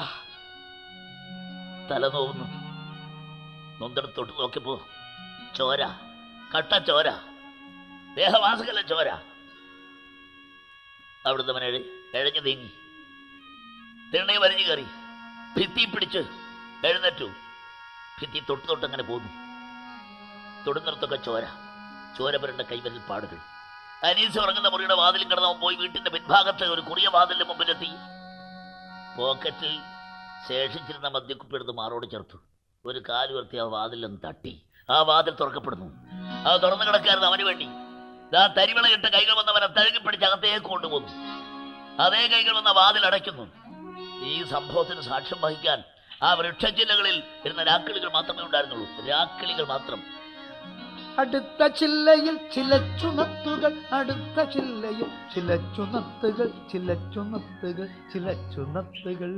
തല നോവുന്നു നൊന്തെടുത്തോട്ട് നോക്കിയപ്പോ ചോര കട്ട ചോര ദേഹവാസകല ചോര അവിടുന്ന് അവൻ എഴ- എഴഞ്ഞു നീങ്ങി തിണ്ണയെ വലിഞ്ഞു കയറി ഭിത്തി പിടിച്ച് എഴുന്നേറ്റു ഭിത്തി തൊട്ട് തൊട്ട് അങ്ങനെ പോന്നു തൊടുന്നിടത്തൊക്കെ ചോര ചോര പുരണ്ട കൈവരിൽ പാടുകൾ അനീസ് ഉറങ്ങുന്ന മുറിയുടെ വാതിലും കിടന്നവൻ പോയി വീട്ടിന്റെ പിൻഭാഗത്ത് ഒരു കുറിയ വാതിലിന്റെ മുമ്പിലെത്തി പോക്കറ്റിൽ ശേഷിച്ചിരുന്ന മദ്യക്കുപ്പി എടുത്ത് മാറോട് ചേർത്തു ഒരു കാലുയർത്തി ആ വാതിലൊന്ന് തട്ടി ആ വാതിൽ തുറക്കപ്പെടുന്നു അത് തുറന്നു കിടക്കായിരുന്നു അവന് വേണ്ടി ആ തരിവിള ഇട്ട കൈകൾ വന്നവനെ തഴുകി പിടിച്ച് അകത്തേക്ക് കൊണ്ടുപോകുന്നു അതേ കൈകൾ വന്ന വാതിൽ അടയ്ക്കുന്നു ഈ സംഭവത്തിന് സാക്ഷ്യം വഹിക്കാൻ ആ വൃക്ഷച്ചില്ലകളിൽ ഇരുന്ന രാക്കിളികൾ മാത്രമേ ഉണ്ടായിരുന്നുള്ളൂ രാക്കിളികൾ മാത്രം അടുത്ത ചില്ലയിൽ ചില ചുണത്തുകൾ അടുത്ത ചില്ലയിൽ ചില ചുണത്തുകൾ ചില ചുണത്തുകൾ ചില ചുണത്തുകൾ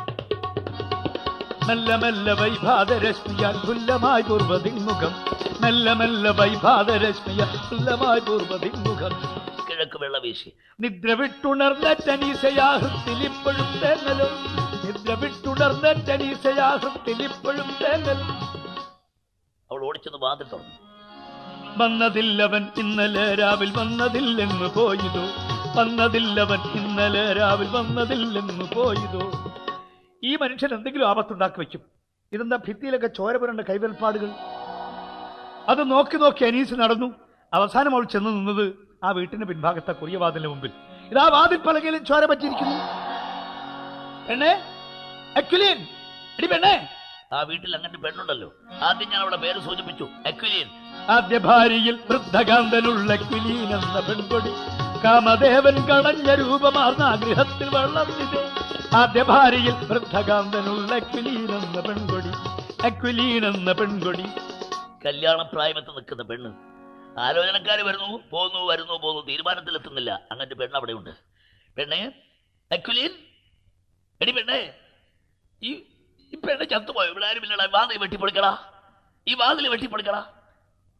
മെല്ലെ മെല്ലെ വൈഭാതരശ്മിയാൽ ഫുല്ലമായി പൂർവ്വതിമുഖം മെല്ലെ മെല്ലെ വൈഭാതരശ്മിയാൽ ഫുല്ലമായി പൂർവ്വതിമുഖം കിഴക്ക് വെള്ള വീശി നിദ്ര വിട്ടുണർന്ന ടനീസയാഹൃത്തിൽ ഇപ്പോഴും തേങ്ങലും നിദ്ര വിട്ടുണർന്ന ടനീസയാഹൃത്തിൽ ഇപ്പോഴും തേങ്ങലും അവൾ ഓടിച്ചെന്ന് വാതിൽ തുറന്നു വന്നതില്ലവൻ ഇന്നലെ രാവിൽ വന്നതില്ലെന്ന് പോയതോ വന്നതില്ലവൻ ഇന്നലെ രാവിൽ വന്നതില്ലെന്ന് പോയതോ ഈ മനുഷ്യൻ എന്തെങ്കിലും ആപത്തുണ്ടാക്കി വെക്കും ഇതെന്താ ഭിത്തിയിലൊക്കെ ചോര പുരണ്ട കൈവൽപ്പാടുകൾ അത് നോക്കി നോക്കി അനീസ് നടന്നു അവസാനം അവൾ ചെന്ന് നിന്നത് ആ വീട്ടിന്റെ പിൻഭാഗത്തെ കുറിയ വാതിലിന് മുമ്പിൽ ഇതാ വാതിൽ പലകയിലും ചോര പറ്റിയിരിക്കുന്നു പെണ്ണേ അക്യുലിയൻ എടി പെണ്ണേ ആ വീട്ടിൽ അങ്ങനെ പെണ്ണുണ്ടല്ലോ ആദ്യം ഞാൻ അവളുടെ പേര് സൂചിപ്പിച്ചു അക്വിലിയൻ ആദ്യ ഭാര്യയിൽ വൃദ്ധകാന്തനുള്ള ക്വിലീൻ എന്ന പെൺകൊടി കാമദേവൻ കടഞ്ഞ രൂപമാർന്ന ഗൃഹത്തിൽ വളർന്നിതേ ആദ്യ ഭാര്യയിൽ വൃദ്ധകാന്തനുള്ള ക്വിലീൻ എന്ന പെൺകൊടി അക്വിലീൻ എന്ന പെൺകൊടി കല്യാണപ്രായമെത്ത് നിൽക്കുന്ന പെണ്ണ് ആലോചനക്കാർ വരുന്നു പോകുന്നു വരുന്നു പോകുന്നു തീരുമാനത്തിലെത്തുന്നില്ല അങ്ങനത്തെ പെണ്ണ് അവിടെയുണ്ട് പെണ്ണെ അക്വിലിയൻ എടി പെണ്ണെ ഈ ഈ പെണ്ണ് ചത്തുപോയോ ഇവിടെ ആരുമില്ലടാ വാതിൽ വെട്ടിപ്പൊളിക്കടാ ഈ വാതിൽ വെട്ടിപ്പൊളിക്കടാ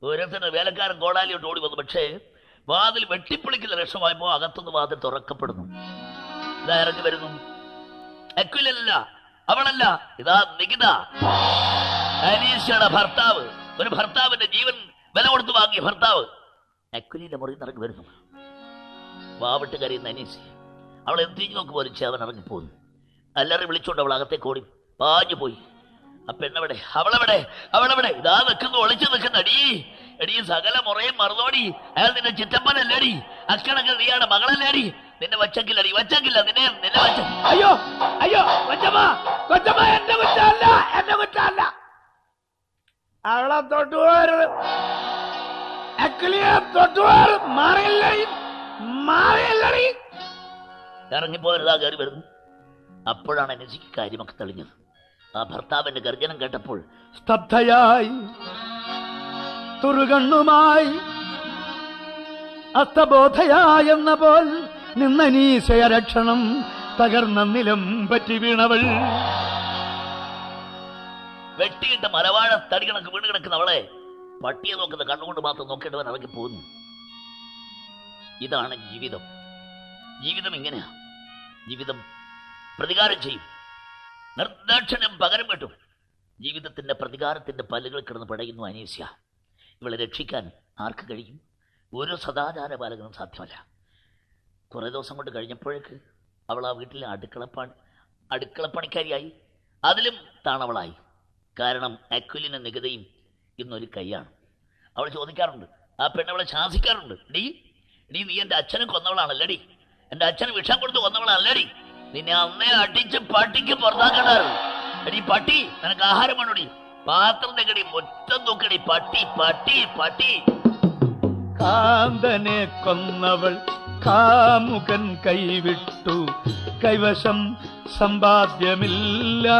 ഓരോരുത്തരുടെ വേലക്കാരൻ കോടാലിയോട്ട് ഓടി വന്നു പക്ഷേ വാതിൽ വെട്ടിപ്പൊളിക്കുന്ന ലക്ഷമായപ്പോ അകത്തുനിന്ന് വാതിൽ തുറക്കപ്പെടുന്നു ഇതാ ഇറങ്ങി വരുന്നു അക്വിലല്ല അവളല്ല ഇതാ നികിത അനീഷയുടെ ഭർത്താവ് ഒരു ഭർത്താവിന്റെ ജീവൻ വില കൊടുത്ത് വാങ്ങിയ ഭർത്താവ് അക്വിലിന്റെ മുറിയിൽ നിന്ന് ഇറങ്ങി വരുന്നു വാവിട്ട് കരയുന്ന അനീസ് അവൾ എന്തിഞ്ഞു നോക്ക് പോലും അവൻ ഇറങ്ങിപ്പോന്നു അല്ലറി വിളിച്ചോണ്ട് അവൾ അകത്തേക്ക് ഓടി പാഞ്ഞു പോയി ആ പെണ്ണവിടെ അവളെവിടെ അവളെവിടെ ഇതാ നിൽക്കുന്നു ഒളിച്ചു നിൽക്കുന്ന അടി എടി സകല മുറയും മറന്നോടി അയാൾ നിന്റെ ചിറ്റപ്പനല്ലേടി അക്കണക്ക് നീയാണ് മകളല്ലേടി നിന്നെ വച്ചക്കില്ലടി വച്ചക്കില്ല നിന്നെ നിന്നെ വച്ച അയ്യോ അയ്യോ കൊച്ചമ്മ കൊച്ചമ്മ എന്റെ കുറ്റമല്ല എന്റെ കുറ്റമല്ല അവളെ തൊട്ടുപോരുത് അക്കിളിയെ തൊട്ടുപോരുത് മാറിയില്ലടി മാറിയില്ലടി ഇറങ്ങിപ്പോയതാ കയറി വരുന്നു അപ്പോഴാണ് അനസിക്ക് കാര്യമൊക്കെ തെളിഞ്ഞത് ആ ഭർത്താവിന്റെ ഗർജനം കേട്ടപ്പോൾ സ്തബ്ധയായി തുറുകണ്ണുമായി അസ്തബോധയായെന്ന പോൽ നിന്നനീശയരക്ഷണം തകർന്ന നിലം പറ്റി വീണവൾ വെട്ടിയിട്ട മരവാഴ തടി കണക്ക് വീണ് കിടക്കുന്ന അവളെ പട്ടിയെ നോക്കുന്ന കണ്ണുകൊണ്ട് മാത്രം നോക്കേണ്ടവൻ ഇറങ്ങി പോകുന്നു ഇതാണ് ജീവിതം ജീവിതം ഇങ്ങനെയാ ജീവിതം പ്രതികാരം ചെയ്യും നിർദാക്ഷണ്യം പകരം കിട്ടും ജീവിതത്തിന്റെ പ്രതികാരത്തിന്റെ പല്ലുകൾ കിടന്ന് പടയുന്നു അനീസ്യ ഇവളെ രക്ഷിക്കാൻ ആർക്ക് കഴിയും ഒരു സദാചാര പാലകനും സാധ്യമല്ല കുറേ ദിവസം കൊണ്ട് കഴിഞ്ഞപ്പോഴേക്ക് അവൾ ആ വീട്ടിലെ അടുക്കളപ്പണി അടുക്കളപ്പണിക്കാരിയായി അതിലും താണവളായി കാരണം അക്വിലിന് നികുതയും ഇന്നൊരു കൈയാണ് അവൾ ചോദിക്കാറുണ്ട് ആ പെണ്ണവളെ ശാസിക്കാറുണ്ട് ഡീ ഡീ നീ എൻ്റെ അച്ഛനെ കൊന്നവളാണല്ലടി എൻ്റെ അച്ഛന് വിഷം കൊടുത്ത് കൊന്നവളാണല്ലടി നിന്നെ അന്നേ അടിച്ച് പട്ടിക്ക് പുറത്താക്കണ്ടായിരുന്നു എടി പട്ടി നിനക്ക് ആഹാരം വേണോടി പാത്രം തെക്കടി മുറ്റം നോക്കടി പട്ടി പട്ടി പട്ടി കാന്തനെ കൊന്നവൾ കാമുകൻ കൈവിട്ടു കൈവശം സമ്പാദ്യമില്ല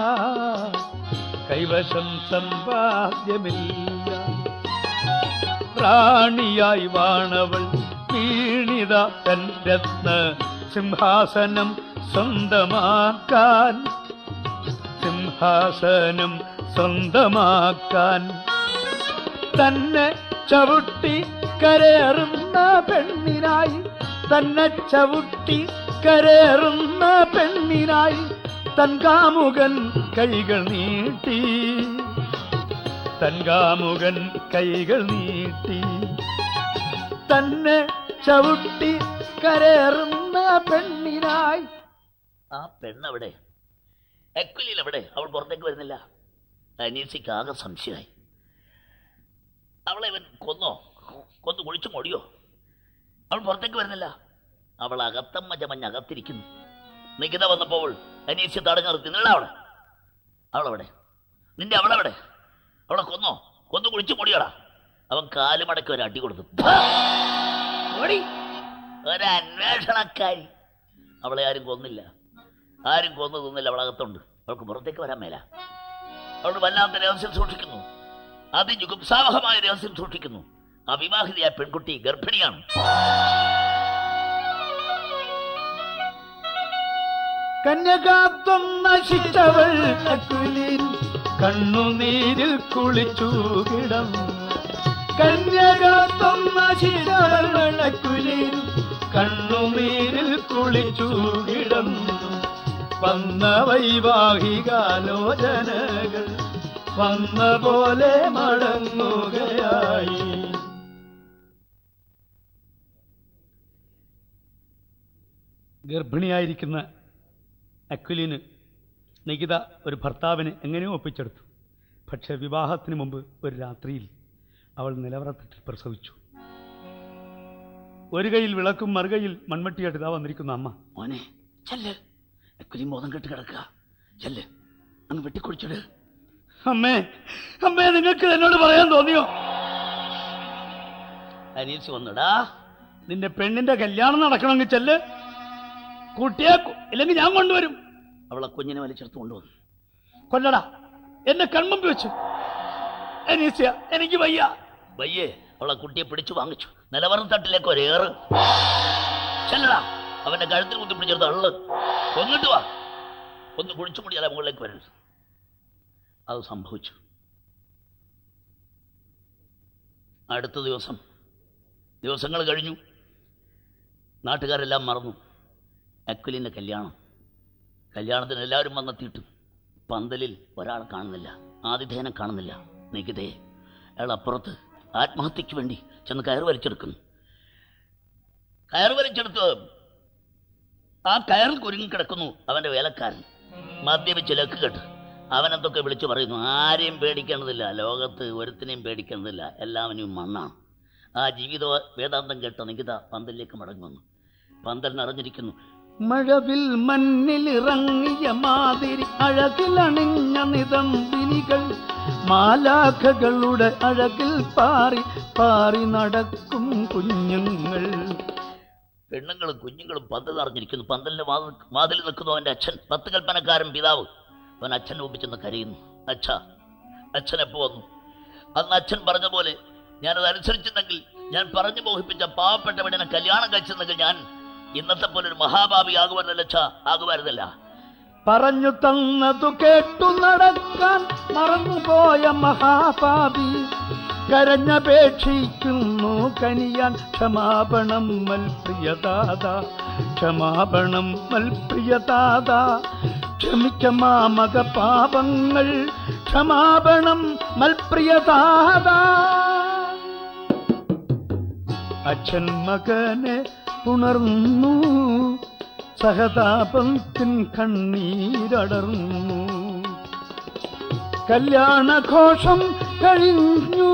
കൈവശം സമ്പാദ്യമില്ല പ്രാണിയായി വാണവൾ പീണിത തൻ രത്ന സിംഹാസനം സ്വന്തമാക്കാൻ സിംഹാസനം സ്വന്തമാക്കാൻ തന്നെ ചവിട്ടി കരേറുന്ന പെണ്ണിനായി തന്നെ ചവിട്ടി കരേറുന്ന പെണ്ണിനായി തൻ കാമുകൻ കൈകൾ നീട്ടി തൻ കാമുകൻ കൈകൾ നീട്ടി തന്നെ ചവിട്ടി കരേറുന്ന പെണ്ണിനായി ആ പെണ്ണവിടെ എക്വലിയിൽ എവിടെ അവൾ പുറത്തേക്ക് വരുന്നില്ല അനീസിക്ക് ആകെ സംശയമായി അവളെ ഇവൻ കൊന്നോ കൊന്നു കുഴിച്ചു മൊടിയോ അവൾ പുറത്തേക്ക് വരുന്നില്ല അവൾ അകത്തമ്മ ചമഞ്ഞ് അകത്തിരിക്കുന്നു നികിത വന്നപ്പോൾ അനീസ്യ തടഞ്ഞു നിർത്തി നിള്ള അവളെ അവളെവിടെ നിന്റെ അവളെവിടെ അവളെ കൊന്നോ കൊന്നു കുഴിച്ചു മൊടിയോടാ അവൻ കാലുമടക്കി ഒരു അടി കൊടുത്തു ഭാ! ഓടി. ഒരു അന്വേഷണക്കാരി അവളെ ആരും കൊന്നില്ല ആരും കൊന്നു തിന്നില്ല അവളകത്തുണ്ട് അവൾക്ക് പുറത്തേക്ക് വരാൻ മേല അവൾ വല്ലാത്ത രഹസ്യം സൂക്ഷിക്കുന്നു അതിജുഗുപ്സാവഹമായ രഹസ്യം സൂക്ഷിക്കുന്നു അവിവാഹിതയായ പെൺകുട്ടി ഗർഭിണിയാണ് കന്യകാത്വം നശിച്ചവൾ അക്കുലിൻ കണ്ണുനീരിൽ കുളിച്ചു കിടന്നു കന്യകാത്വം നശിച്ചവൾ അക്കുലിൻ കണ്ണുനീരിൽ കുളിച്ചു കിടന്നു വന്ന വൈവാഹികാലോചനകൾ വന്ന പോലെ മടങ്ങുകയായി ഗർഭിണിയായിരിക്കുന്ന അക്വിലിന് നികിത ഒരു ഭർത്താവിനെ എങ്ങനെയോ ഒപ്പിച്ചെടുത്തു പക്ഷെ വിവാഹത്തിന് മുമ്പ് ഒരു രാത്രിയിൽ അവൾ നിലവറത്തട്ടിൽ പ്രസവിച്ചു ഒരു കൈയിൽ വിളക്കും മറുകൈയിൽ മൺവെട്ടിയായിട്ട് ഇതാ വന്നിരിക്കുന്ന അമ്മ മോനെ ചെല്ല് എക്കുലി മോദം കെട്ട് കിടക്കുക ചെല്ല് അങ്ങ് വെട്ടിക്കുടിച്ചിട് അമ്മേ അമ്മേ നിങ്ങൾക്ക് എന്നോട് പറയാൻ തോന്നിയോ അനീസ് വന്നടാ നിന്റെ പെണ്ണിന്റെ കല്യാണം നടക്കണമെങ്കിൽ ചെല്ല് കുട്ടിയെ കൊ- ഇല്ലെങ്കിൽ ഞാൻ കൊണ്ടുവരും അവളെ കുഞ്ഞിനെ വലിച്ചെടുത്ത് കൊണ്ടുവന്നു കൊല്ലടാ എന്നെ കൺമുമ്പ് വെച്ചു അനീസ്യ എനിക്ക് വയ്യ വയ്യേ അവളെ കുട്ടിയെ പിടിച്ചു വാങ്ങിച്ചു നിലവറം തട്ടിലേക്ക് ഒരേറ് ചെല്ലടാ അവന്റെ കഴുത്തിൽ കുത്തി പിടിച്ചെടുത്ത് അള്ളു കൊന്നിട്ട് വാ ഒന്ന് കുഴിച്ചു മുടിയാലേ മുകളിലേക്ക് വരരുത് അത് സംഭവിച്ചു അടുത്ത ദിവസം ദിവസങ്ങൾ കഴിഞ്ഞു നാട്ടുകാരെല്ലാം മറന്നു അക്വലിൻ്റെ കല്യാണം കല്യാണത്തിന് എല്ലാവരും വന്നെത്തിയിട്ടു പന്തലിൽ ഒരാൾ കാണുന്നില്ല ആതിഥേയനെ കാണുന്നില്ല നികിതയെ അയാൾ അപ്പുറത്ത് ആത്മഹത്യക്ക് വേണ്ടി ചെന്ന് കയർ വലിച്ചെടുക്കുന്നു കയർ വലിച്ചെടുത്ത് ആ കയറിൽ കുരുങ്ങിക്കിടക്കുന്നു അവന്റെ വേലക്കാരൻ മദ്യപിച്ച് ലക്ക് കെട്ട് അവനെന്തൊക്കെ വിളിച്ചു പറയുന്നു ആരെയും പേടിക്കേണ്ടതില്ല ലോകത്ത് ഒരുത്തിനെയും പേടിക്കേണ്ടതില്ല എല്ലാവനെയും മണ്ണാണ് ആ ജീവിത വേദാന്തം കേട്ട നികിത പന്തലിലേക്ക് മടങ്ങുന്നു പന്തൽ നിറഞ്ഞിരിക്കുന്നു മഴവിൽ മണ്ണിലിറങ്ങിയ മാതിരി അഴകിലണിഞ്ഞ നിതമ്പിനികൾ മാലാഖകളുടെ അഴകിൽ പാറി പാറി നടക്കും കുഞ്ഞുങ്ങൾ പെണ്ണുങ്ങളും കുഞ്ഞുങ്ങളും പന്തൽ നിറഞ്ഞിരിക്കുന്നു പന്തലിന്റെ വാതിൽ വാതിൽ നിൽക്കുന്നു അവന്റെ അച്ഛൻ പത്ത് കൽപ്പനക്കാരൻ പിതാവ് അവൻ അച്ഛൻ ഒപ്പിച്ചെന്ന് കരയുന്നു അച്ഛ അച്ഛൻ എപ്പോ വന്നു അന്ന് അച്ഛൻ പറഞ്ഞ പോലെ ഞാനത് അനുസരിച്ചിരുന്നെങ്കിൽ ഞാൻ പറഞ്ഞു മോഹിപ്പിച്ച പാവപ്പെട്ട പെണ്ണിനെ കല്യാണം കഴിച്ചെന്നെങ്കിൽ ഞാൻ ഇന്നത്തെ പോലെ ഒരു മഹാഭാവി ആകുമായിരുന്നല്ല അച്ഛ ആകുമായിരുന്നില്ല പറഞ്ഞു തന്നതു കേട്ടു നടക്കാൻ മറന്നുപോയ മഹാപാപി കരഞ്ഞപേക്ഷിക്കുന്നു കനിയാൻ ക്ഷമാപണം മൽപ്രിയദാത ക്ഷമാപണം മൽപ്രിയദാത ക്ഷമിക്ക മാമക പാപങ്ങൾ ക്ഷമാപണം മൽപ്രിയദാത അച്ഛൻ മകനെ ഉണർന്നു സഹതാപത്തിൻ കണ്ണീരടർന്നു കല്യാണഘോഷം കഴിഞ്ഞു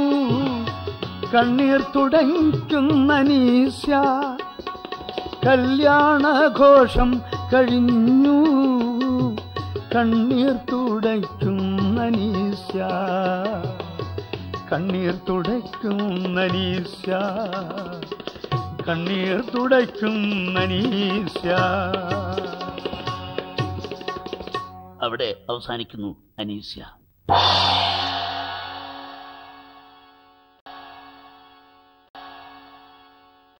കണ്ണീർ തുടയ്ക്കുന്ന നീസ്യ കല്യാണഘോഷം കഴിഞ്ഞു കണ്ണീർ തുടയ്ക്കുന്ന നീസ്യ കണ്ണീർ തുടയ്ക്കുന്ന നീസ്യ കണ്ണീർ തുടയ്ക്കുന്ന നീസ്യ അവിടെ അവസാനിക്കുന്നു അനീസ്യ